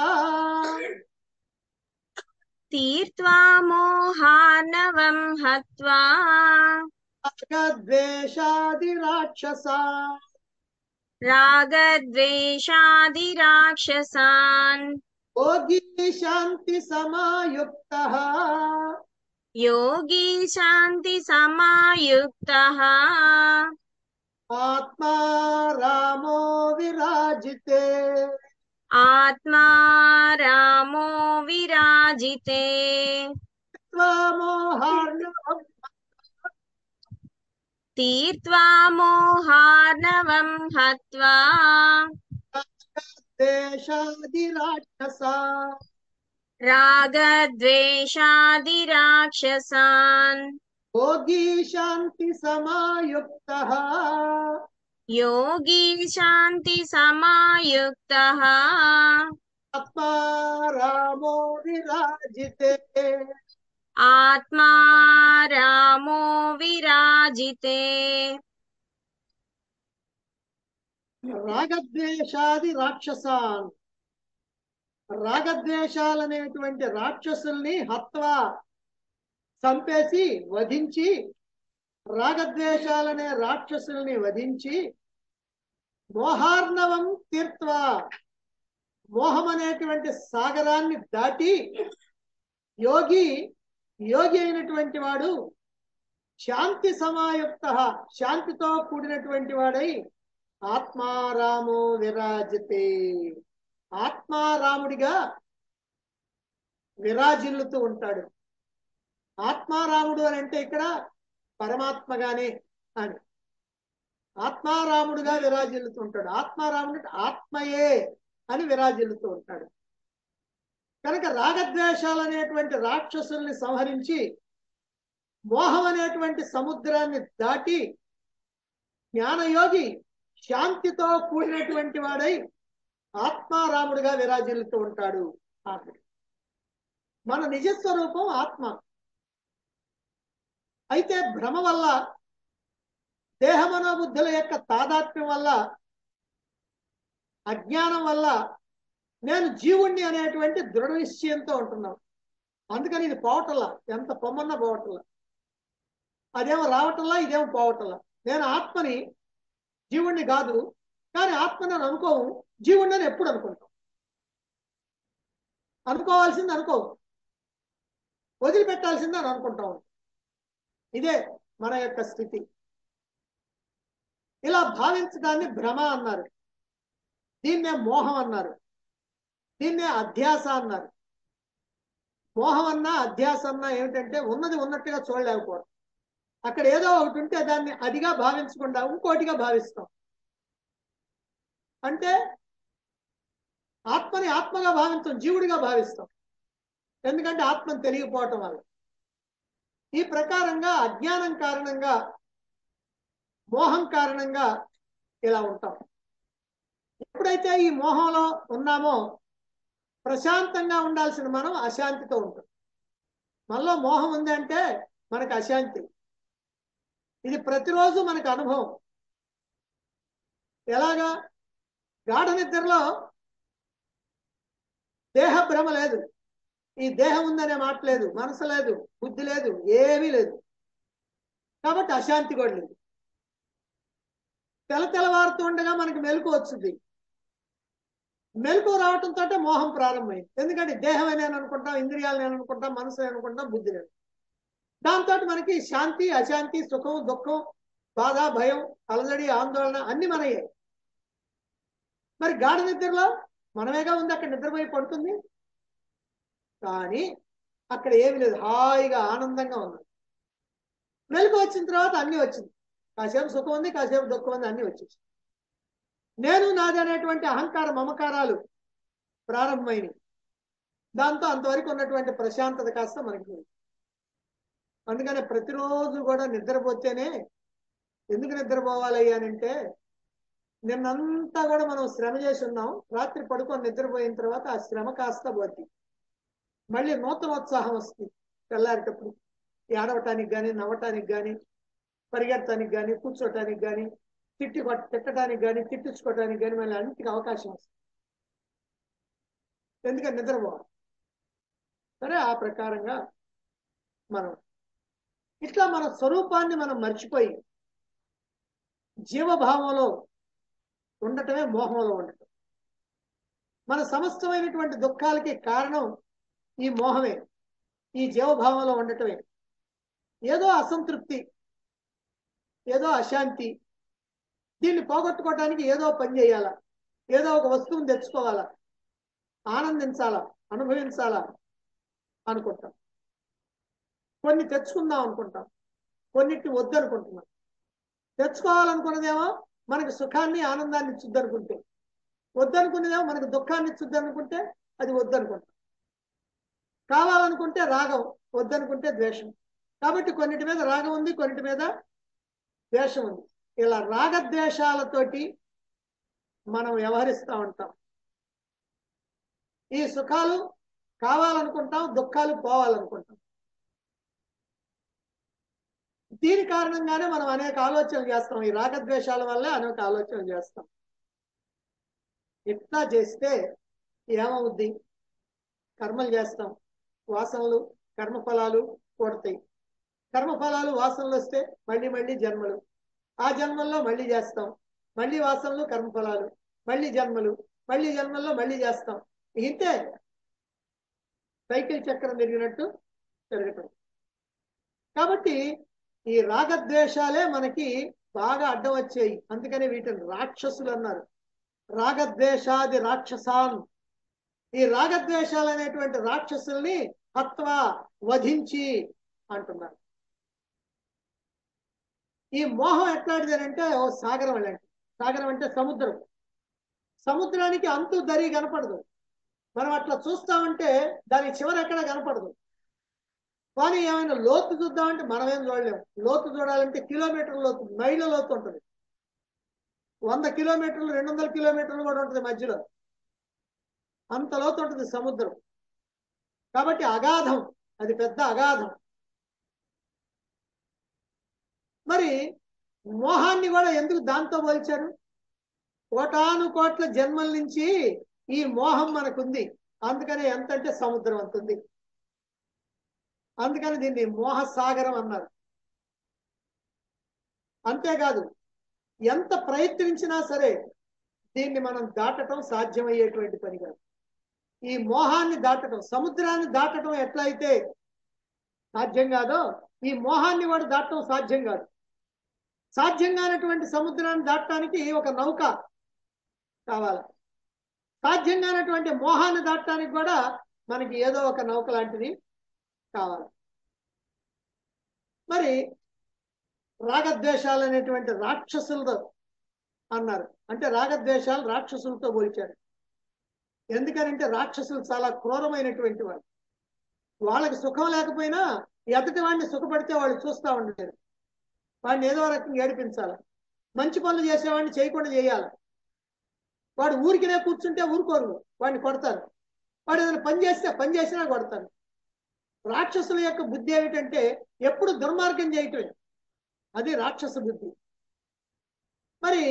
తీర్త్వా మోహానవం హత్వా రాగద్వేషాది రాక్షస రాగద్వేషాదిరాక్షసాన్ యోగి శాంతి సమాయుక్త యోగి శాంతి సమాయుక్తః ఆత్మా రామో విరాజితే ఆత్మా రామో విరాజితే త్వమోహార్ణవం తీర్త్వా మోహార్ణవం హత్వా దేశాది రాక్షస రాగద్వేషాదిరాక్షసాన్ యోగి శాంతి సమాయుక్త యోగి శాంతి సమాయుక్తః ఆత్మా రామో విరాజితే ఆత్మా రామో విరాజితే రాగద్వేషాది రాక్షసాన్ రాగద్వేషాలనేటువంటి రాక్షసుల్ని హత్వా చంపేసి వధించి రాగద్వేషాలనే రాక్షసుల్ని వధించి మోహార్ణవం తీర్త్వా మోహం అనేటువంటి సాగరాన్ని దాటి యోగి యోగి అయినటువంటి వాడు శాంతి సమాయుక్త శాంతితో కూడినటువంటి వాడై ఆత్మారామో విరాజితే ఆత్మారాముడిగా విరాజిల్లుతూ ఉంటాడు ఆత్మారాముడు అని అంటే ఇక్కడ పరమాత్మగానే అని ఆత్మారాముడుగా విరాజిల్లుతూ ఉంటాడు ఆత్మారాముడు అంటే ఆత్మయే అని విరాజిల్లుతూ ఉంటాడు కనుక రాగద్వేషాలు అనేటువంటి రాక్షసుల్ని సంహరించి మోహం అనేటువంటి సముద్రాన్ని దాటి జ్ఞానయోగి శాంతితో కూడినటువంటి వాడై ఆత్మారాముడిగా విరాజిల్లుతూ ఉంటాడు ఆత్మ మన నిజస్వరూపం ఆత్మ అయితే భ్రమ వల్ల దేహమనోబుద్ధుల యొక్క తాదాత్మ్యం వల్ల అజ్ఞానం వల్ల నేను జీవుణ్ణి అనేటువంటి దృఢ నిశ్చయంతో ఉంటున్నాను అందుకని ఇది పోవటల్లా ఎంత పొమ్మన్నా పోవటల్లా అదేమో రావటంలా ఇదేమో పోవటంలా నేను ఆత్మని జీవుణ్ణి కాదు కానీ ఆత్మని అని అనుకోము జీవుణ్ణి అని ఎప్పుడు అనుకుంటాం అనుకోవాల్సింది అనుకో వదిలిపెట్టాల్సింది అని అనుకుంటాం ఇదే మన యొక్క స్థితి ఇలా భావించడాన్ని భ్రమ అన్నారు దీన్నే మోహం అన్నారు దీన్నే అధ్యాస అన్నారు మోహం అన్నా అధ్యాస అన్నా ఏమిటంటే ఉన్నది ఉన్నట్టుగా చూడలేకపోవడం అక్కడ ఏదో ఒకటి ఉంటే దాన్ని అదిగా భావించకుండా ఇంకోటిగా భావిస్తాం అంటే ఆత్మని ఆత్మగా భావించాం జీవుడిగా భావిస్తాం ఎందుకంటే ఆత్మని తెలియకపోవటం వల్ల ఈ ప్రకారంగా అజ్ఞానం కారణంగా మోహం కారణంగా ఇలా ఉంటాం ఎప్పుడైతే ఈ మోహంలో ఉన్నామో ప్రశాంతంగా ఉండాల్సిన మనం అశాంతితో ఉంటాం మనలో మోహం ఉందంటే మనకు అశాంతి ఇది ప్రతిరోజు మనకు అనుభవం ఎలాగా గాఢ నిద్రలో దేహ భ్రమ లేదు ఈ దేహం ఉందనే మాట లేదు మనసు లేదు బుద్ధి లేదు ఏమీ లేదు కాబట్టి అశాంతి కూడా లేదు తెల తెల్లవారుతూ ఉండగా మనకి మెలకు వచ్చింది మెలకు రావటంతో మోహం ప్రారంభమైంది ఎందుకంటే దేహమే నేను అనుకుంటాం ఇంద్రియాలు నేను అనుకుంటాం మనసు నేను అనుకుంటాం బుద్ధి నేను దాంతో మనకి శాంతి అశాంతి సుఖం దుఃఖం బాధ భయం అలజడి ఆందోళన అన్ని మనయ్యాయి మరి గాఢ నిద్రలో మనమేగా ఉంది అక్కడ నిద్రపోయి పడుతుంది కానీ అక్కడ ఏమి లేదు హాయిగా ఆనందంగా ఉంది మెలకు వచ్చిన తర్వాత అన్ని వచ్చింది కాసేపు సుఖం ఉంది కాసేపు దుఃఖం ఉంది అన్ని వచ్చేసి నేను నాది అనేటువంటి అహంకార మమకారాలు ప్రారంభమైనవి దాంతో అంతవరకు ఉన్నటువంటి ప్రశాంతత కాస్త మనకి పోయింది. అందుకనే ప్రతిరోజు కూడా నిద్రపోతేనే ఎందుకు నిద్రపోవాలి అని అంటే నిన్నంతా కూడా మనం శ్రమ చేసి ఉన్నాం రాత్రి పడుకొని నిద్రపోయిన తర్వాత ఆ శ్రమ కాస్త పోద్ది మళ్ళీ నూతనోత్సాహం వస్తుంది తెల్లారేటప్పుడు ఏడవటానికి కానీ నవ్వటానికి కానీ పరిగెత్తడానికి కానీ కూర్చోటానికి కానీ తిట్టి కొట్- తిట్టడానికి కానీ తిట్టించుకోవటానికి కానీ మళ్ళీ అన్నిటికీ అవకాశం వస్తుంది ఎందుకని నిద్రపోవాలి సరే ఆ ప్రకారంగా మనం ఇట్లా మన స్వరూపాన్ని మనం మర్చిపోయి జీవభావంలో ఉండటమే మోహంలో ఉండటం మన సమస్తమైనటువంటి దుఃఖాలకి కారణం ఈ మోహమే ఈ జీవభావంలో ఉండటమే ఏదో అసంతృప్తి ఏదో అశాంతి దీన్ని పోగొట్టుకోవడానికి ఏదో పని చేయాలా ఏదో ఒక వస్తువుని తెచ్చుకోవాలా ఆనందించాలా అనుభవించాలా అనుకుంటాం కొన్ని తెచ్చుకుందాం అనుకుంటాం కొన్నిటిని వద్దనుకుంటున్నాం తెచ్చుకోవాలనుకున్నదేమో మనకి సుఖాన్ని ఆనందాన్ని ఇచ్చుద్ది అనుకుంటే వద్దనుకున్నదేమో మనకి దుఃఖాన్ని ఇచ్చుద్ది అనుకుంటే అది వద్దనుకుంటాం కావాలనుకుంటే రాగం వద్దనుకుంటే ద్వేషం కాబట్టి కొన్నిటి మీద రాగం ఉంది కొన్నిటి మీద ద్వేషం ఉంది ఇలా రాగద్వేషాలతోటి మనం వ్యవహరిస్తూ ఉంటాం ఈ సుఖాలు కావాలనుకుంటాం దుఃఖాలు పోవాలనుకుంటాం దీని కారణంగానే మనం అనేక ఆలోచనలు చేస్తాం ఈ రాగద్వేషాల వల్లే అనేక ఆలోచనలు చేస్తాం ఇట్లా చేస్తే ఏమవుద్ది కర్మలు చేస్తాం వాసనలు కర్మఫలాలు కూడతాయి కర్మఫలాలు వాసనలు వస్తే మళ్ళీ మళ్ళీ జన్మలు ఆ జన్మల్లో మళ్ళీ చేస్తాం మళ్ళీ వాసనలు కర్మఫలాలు మళ్ళీ జన్మలు మళ్ళీ జన్మల్లో మళ్ళీ చేస్తాం ఇంతే సైకిల్ చక్రం తిరిగినట్టు తిరగటం కాబట్టి ఈ రాగద్వేషాలే మనకి బాగా అడ్డం వచ్చాయి అందుకనే వీటిని రాక్షసులు అన్నారు రాగద్వేషాది రాక్షసాన్ ఈ రాగద్వేషాలు అనేటువంటి రాక్షసుల్ని హత్వ వధించి అంటున్నారు ఈ మోహం ఎట్లాంటిది అంటే ఓ సాగరం అలాంటి సాగరం అంటే సముద్రం సముద్రానికి అంతు దరి కనపడదు మనం అట్లా చూస్తామంటే దాని చివరి ఎక్కడ కనపడదు కానీ ఏమైనా లోతు చూద్దామంటే మనమేం చూడలేము లోతు చూడాలంటే కిలోమీటర్ లోతు మైళ్ళ లోతు ఉంటుంది వంద కిలోమీటర్లు రెండు వందల కిలోమీటర్లు కూడా ఉంటుంది మధ్యలో అంత లోతు ఉంటుంది సముద్రం కాబట్టి అగాధం అది పెద్ద అగాధం మరి మోహాన్ని కూడా ఎందుకు దాంతో పోల్చారు కోటాను కోట్ల జన్మల నుంచి ఈ మోహం మనకుంది అందుకనే ఎంత అంటే సముద్రం అంతుంది అందుకని దీన్ని మోహసాగరం అన్నారు అంతేకాదు ఎంత ప్రయత్నించినా సరే దీన్ని మనం దాటటం సాధ్యమయ్యేటువంటి పని కాదు ఈ మోహాన్ని దాటటం సముద్రాన్ని దాటటం ఎట్లయితే సాధ్యం కాదో ఈ మోహాన్ని కూడా దాటడం సాధ్యం కాదు సాధ్యం కానటువంటి సముద్రాన్ని దాటడానికి ఒక నౌక కావాలి సాధ్యం కానటువంటి మోహాన్ని దాటడానికి కూడా మనకి ఏదో ఒక నౌక లాంటిది కావాలి మరి రాగద్వేషాలు అనేటువంటి రాక్షసులతో అన్నారు అంటే రాగద్వేషాలు రాక్షసులతో పోల్చారు ఎందుకనంటే రాక్షసులు చాలా క్రూరమైనటువంటి వాళ్ళు వాళ్ళకి సుఖం లేకపోయినా ఎదుటి వాడిని సుఖపడితే వాళ్ళు చూస్తూ ఉండలేరు వాడిని ఏదో రకంగా ఏడిపించాలి మంచి పనులు చేసేవాడిని చేయకుండా చేయాలి వాడు ఊరికినే కూర్చుంటే ఊరుకోరు వాడిని కొడతారు వాడు ఏదైనా పని చేస్తే పని చేసినా కొడతారు రాక్షసుల యొక్క బుద్ధి ఏమిటంటే ఎప్పుడు దుర్మార్గం చేయటమే అది రాక్షస బుద్ధి మరి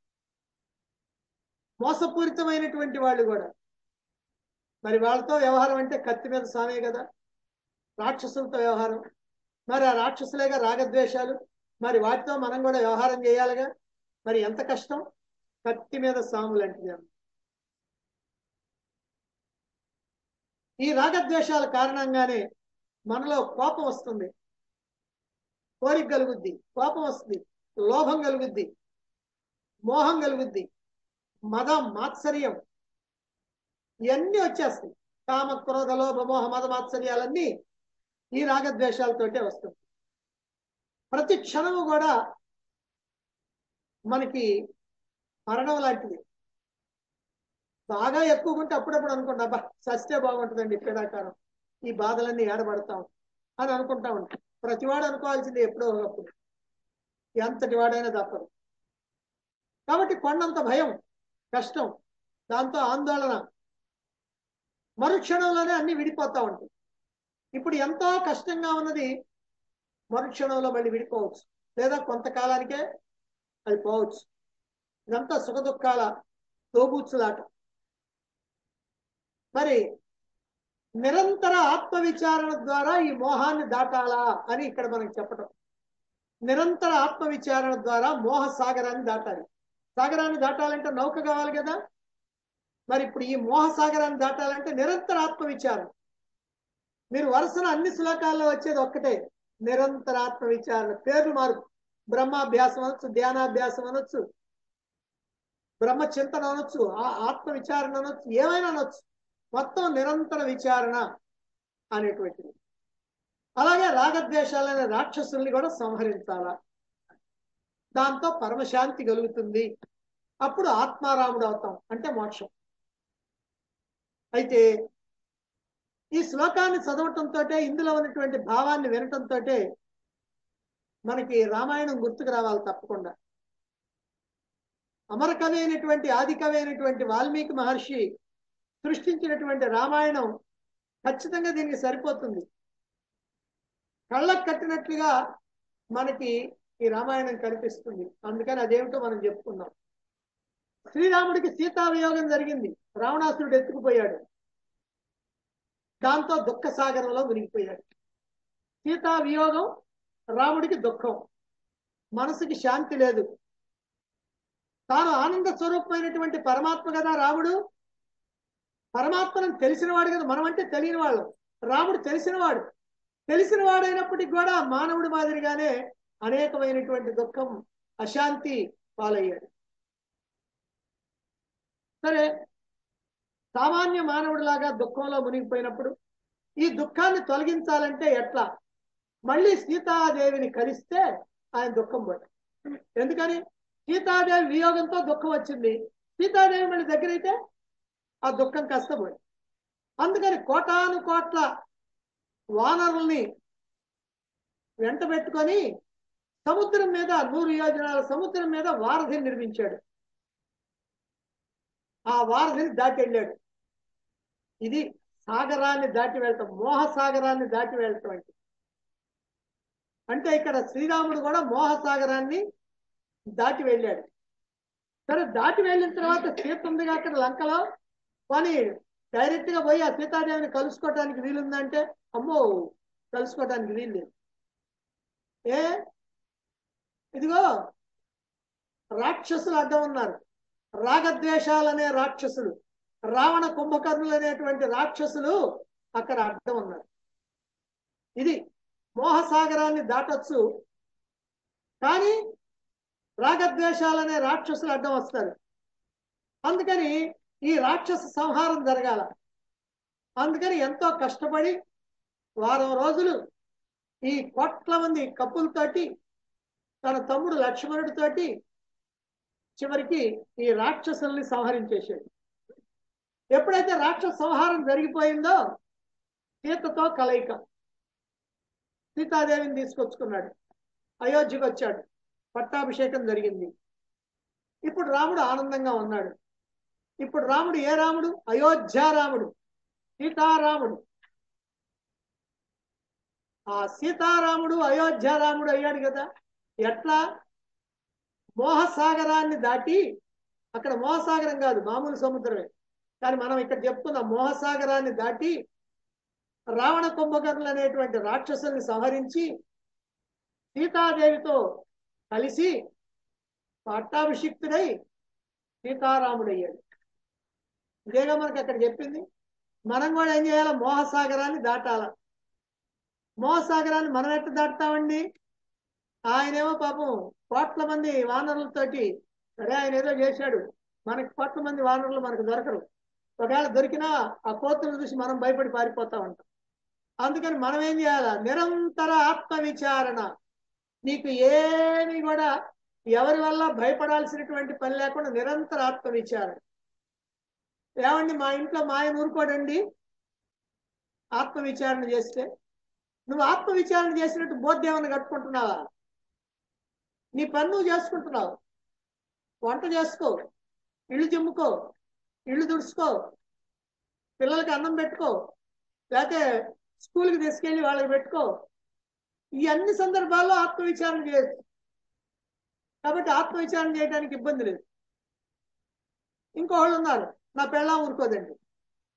మోసపూరితమైనటువంటి వాళ్ళు కూడా మరి వాళ్ళతో వ్యవహారం అంటే కత్తి మీద సామే కదా రాక్షసులతో వ్యవహారం మరి ఆ రాక్షసులేగా రాగద్వేషాలు మరి వాటితో మనం కూడా వ్యవహారం చేయాలిగా మరి ఎంత కష్టం కత్తి మీద సాము లాంటిది అన్న ఈ రాగద్వేషాల కారణంగానే మనలో కోపం వస్తుంది కోరిక కలుగుద్ది కోపం వస్తుంది లోభం కలుగుద్ది మోహం కలుగుద్ది మదం మాత్సర్యం ఇవన్నీ వచ్చేస్తాయి కామ క్రోధ లోభ మోహ మద మాత్సర్యాలన్నీ ఈ రాగద్వేషాలతోటే వస్తుంది ప్రతి క్షణము కూడా మనకి మరణం లాంటిది బాగా ఎక్కువ ఉంటే అప్పుడప్పుడు అనుకుంటా అబ్బా సస్తే బాగుంటుందండి పీడాకారం ఈ బాధలన్నీ ఏడబడతాం అని అనుకుంటా ఉంటాం ప్రతివాడు అనుకోవాల్సింది ఎప్పుడో ఒకప్పుడు ఎంతటి వాడైనా తప్పదు కాబట్టి కొండంత భయం కష్టం దాంతో ఆందోళన మరుక్షణంలోనే అన్ని విడిపోతా ఉంటాయి ఇప్పుడు ఎంతో కష్టంగా ఉన్నది మరుక్షణంలో మళ్ళీ విడిపోవచ్చు లేదా కొంతకాలానికే అది పోవచ్చు ఇదంతా సుఖ దుఃఖాల తోబూచులాట మరి నిరంతర ఆత్మ విచారణ ద్వారా ఈ మోహాన్ని దాటాలా అని ఇక్కడ మనకి చెప్పటం నిరంతర ఆత్మ విచారణ ద్వారా మోహ సాగరాన్ని దాటాలి సాగరాన్ని దాటాలంటే నౌక కావాలి కదా మరి ఇప్పుడు ఈ మోహ సాగరాన్ని దాటాలంటే నిరంతర ఆత్మ విచారణ మీరు వరుసన అన్ని శ్లోకాల్లో వచ్చేది ఒక్కటే నిరంతర ఆత్మ విచారణ పేర్లు మార్పు బ్రహ్మాభ్యాసం అనొచ్చు ధ్యానాభ్యాసం అనొచ్చు బ్రహ్మ చింతన అనొచ్చు ఆ ఆత్మ విచారణ అనొచ్చు ఏమైనా అనొచ్చు మొత్తం నిరంతర విచారణ అనేటువంటిది అలాగే రాగద్వేషాలైన రాక్షసుల్ని కూడా సంహరించాలా దాంతో పరమశాంతి కలుగుతుంది అప్పుడు ఆత్మారాముడు అవుతాం అంటే మోక్షం అయితే ఈ శ్లోకాన్ని చదవటంతో ఇందులో ఉన్నటువంటి భావాన్ని వినటంతో మనకి రామాయణం గుర్తుకు రావాలి తప్పకుండా అమర కవి అయినటువంటి ఆది కవి అయినటువంటి వాల్మీకి మహర్షి సృష్టించినటువంటి రామాయణం ఖచ్చితంగా దీనికి సరిపోతుంది కళ్ళకు కట్టినట్లుగా మనకి ఈ రామాయణం కనిపిస్తుంది అందుకని అదేమిటో మనం చెప్పుకున్నాం శ్రీరాముడికి సీతావియోగం జరిగింది రావణాసురుడు ఎత్తుకుపోయాడు దాంతో దుఃఖ సాగరంలో మునిగిపోయాడు సీతా వియోగం రాముడికి దుఃఖం మనసుకి శాంతి లేదు తాను ఆనంద స్వరూపమైనటువంటి పరమాత్మ కదా రాముడు పరమాత్మను తెలిసినవాడు కదా మనం అంటే తెలియని వాళ్ళు రాముడు తెలిసినవాడు తెలిసిన వాడైనప్పటికీ కూడా మానవుడి మాదిరిగానే అనేకమైనటువంటి దుఃఖం అశాంతి పాలయ్యాడు సరే సామాన్య మానవుడిలాగా దుఃఖంలో మునిగిపోయినప్పుడు ఈ దుఃఖాన్ని తొలగించాలంటే ఎట్లా మళ్ళీ సీతాదేవిని కలిస్తే ఆయన దుఃఖం పోయి ఎందుకని సీతాదేవి వియోగంతో దుఃఖం వచ్చింది సీతాదేవి మళ్ళీ దగ్గరైతే ఆ దుఃఖం కాస్త పోయి అందుకని కోటాను కోట్ల వానరుల్ని వెంట పెట్టుకొని సముద్రం మీద నూరు యోజనాల సముద్రం మీద వారధిని నిర్మించాడు ఆ వారధిని దాటి వెళ్ళాడు ఇది సాగరాన్ని దాటి వెళ్తాం మోహ సాగరాన్ని దాటి వెళ్తాం అంటే అంటే ఇక్కడ శ్రీరాముడు కూడా మోహ సాగరాన్ని దాటి వెళ్ళాడు సరే దాటి వెళ్ళిన తర్వాత సీత ఉందిగా అక్కడ లంకలో కానీ డైరెక్ట్ గా పోయి ఆ సీతాదేవిని కలుసుకోవటానికి వీలుందంటే అమ్మో కలుసుకోవటానికి వీలు లేదు ఏ ఇదిగో రాక్షసులు అడ్డం ఉన్నారు రాగద్వేషాలనే రాక్షసులు రావణ కుంభకర్ణులు అనేటువంటి రాక్షసులు అక్కడ అడ్డం ఉన్నారు ఇది మోహసాగరాన్ని దాటొచ్చు కానీ రాగద్వేషాలనే రాక్షసులు అడ్డం వస్తారు అందుకని ఈ రాక్షస సంహారం జరగాల అందుకని ఎంతో కష్టపడి వారం రోజులు ఈ కోట్ల మంది కప్పులతోటి తన తమ్ముడు లక్ష్మణుడితోటి చివరికి ఈ రాక్షసుల్ని సంహరించేశాడు ఎప్పుడైతే రాక్షస సంహారం జరిగిపోయిందో సీతతో కలయిక సీతాదేవిని తీసుకొచ్చుకున్నాడు అయోధ్యకు వచ్చాడు పట్టాభిషేకం జరిగింది ఇప్పుడు రాముడు ఆనందంగా ఉన్నాడు ఇప్పుడు రాముడు ఏ రాముడు అయోధ్య రాముడు సీతారాముడు ఆ సీతారాముడు అయోధ్య రాముడు అయ్యాడు కదా ఎట్లా మోహసాగరాన్ని దాటి అక్కడ మోహసాగరం కాదు మామూలు సముద్రమే కానీ మనం ఇక్కడ చెప్తున్న మోహసాగరాన్ని దాటి రావణ కుంభకర్ణులు అనేటువంటి రాక్షసుల్ని సంహరించి సీతాదేవితో కలిసి పట్టాభిషిక్తుడై సీతారాముడయ్యాడు ఇదేగా మనకి అక్కడ చెప్పింది మనం కూడా ఏం చేయాలి మోహసాగరాన్ని దాటాల మోహసాగరాన్ని మనం ఎట్లా దాటుతామండి ఆయనేమో పాపం కోట్ల మంది వానరులతోటి సరే ఆయన ఏదో చేశాడు మనకి కోట్ల మంది వానరులు మనకు దొరకరు ఒకవేళ దొరికినా ఆ కోతులను చూసి మనం భయపడి పారిపోతా ఉంటాం అందుకని మనం ఏం చేయాలి నిరంతర ఆత్మ విచారణ నీకు ఏమి కూడా ఎవరి వల్ల భయపడాల్సినటువంటి పని లేకుండా నిరంతర ఆత్మ విచారణ ఏమండి మా ఇంట్లో మా ఆయన ఊరుకోడండి ఆత్మ విచారణ చేస్తే నువ్వు ఆత్మ విచారణ చేసినట్టు బోధ్యం కట్టుకుంటున్నావా నీ పని నువ్వు చేసుకుంటున్నావు వంట చేసుకో ఇల్లు చిమ్ముకో ఇల్లు తుడుచుకో పిల్లలకి అన్నం పెట్టుకో లేకపోతే స్కూల్కి తీసుకెళ్ళి వాళ్ళకి పెట్టుకో ఈ అన్ని సందర్భాల్లో ఆత్మవిచారణ చేయొచ్చు కాబట్టి ఆత్మవిచారణ చేయడానికి ఇబ్బంది లేదు ఇంకోళ్ళు ఉన్నారు నా పెళ్ళాం ఊరుకోదండి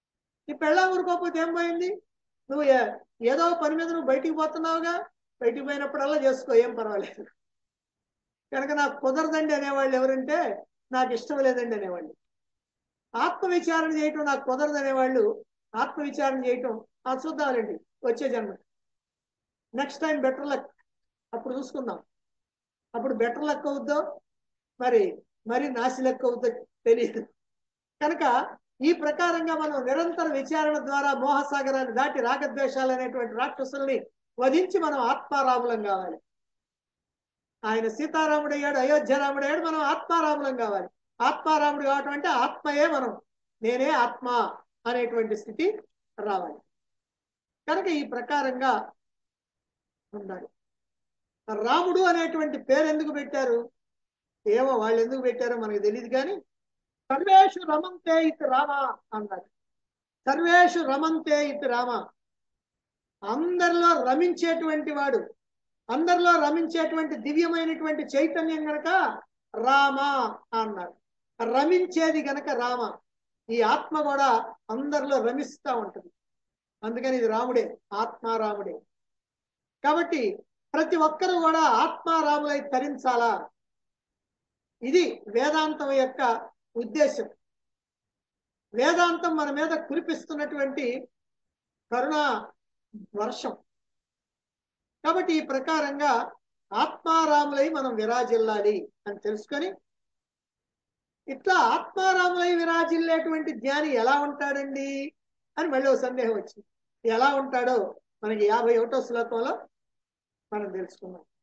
ఈ పెళ్ళా ఊరుకోకపోతే ఏం పోయింది నువ్వు ఏ- ఏదో పని మీద నువ్వు బయటికి పోతున్నావుగా బయటికి పోయినప్పుడల్లా చేసుకో ఏం పర్వాలేదు కనుక నాకు కుదరదండి అనేవాళ్ళు ఎవరంటే నాకు ఇష్టం లేదండి అనేవాళ్ళు ఆత్మ విచారణ చేయటం నాకు కుదరదు అనేవాళ్ళు ఆత్మ విచారణ చేయటం ఆ చూద్దామండి వచ్చే జన్మ నెక్స్ట్ టైం బెటర్ లక్ అప్పుడు చూసుకుందాం అప్పుడు బెటర్ లక్ అవుద్దో మరి మరి నాసి లెక్క అవుద్దో తెలియదు కనుక ఈ ప్రకారంగా మనం నిరంతర విచారణ ద్వారా మోహసాగరాన్ని దాటి రాగద్వేషాలు అనేటువంటి రాక్షసుల్ని వధించి మనం ఆత్మారాములం కావాలి ఆయన సీతారాముడు అయ్యాడు అయోధ్యరాముడు అయ్యాడు మనం ఆత్మారాములం కావాలి ఆత్మారాముడు కావటం అంటే ఆత్మయే మనం నేనే ఆత్మ అనేటువంటి స్థితి రావాలి కనుక ఈ ప్రకారంగా ఉండాలి రాముడు అనేటువంటి పేరు ఎందుకు పెట్టారు ఏమో వాళ్ళు ఎందుకు పెట్టారో మనకు తెలియదు కానీ సర్వేషు రమంతే ఇత్ రామ అన్నారు సర్వేషు రమంతే ఇత్ రామ అందరిలో రమించేటువంటి వాడు అందరిలో రమించేటువంటి దివ్యమైనటువంటి చైతన్యం గనక రామ అన్నారు రమించేది గనక రామ ఈ ఆత్మ కూడా అందరిలో రమిస్తూ ఉంటుంది అందుకని ఇది రాముడే ఆత్మారాముడే కాబట్టి ప్రతి ఒక్కరు కూడా ఆత్మారాములై తరించాలా ఇది వేదాంతం యొక్క ఉద్దేశం వేదాంతం మన మీద కురిపిస్తున్నటువంటి కరుణా వర్షం కాబట్టి ఈ ప్రకారంగా ఆత్మారాములై మనం విరాజిల్లాలి అని తెలుసుకొని ఇట్లా ఆత్మారాములై విరాజిల్లేటువంటి జ్ఞాని ఎలా ఉంటాడండి అని మళ్ళీ ఒక సందేహం వచ్చింది ఎలా ఉంటాడో మనకి యాభై ఒకటో శ్లోకంలో మనం తెలుసుకున్నాం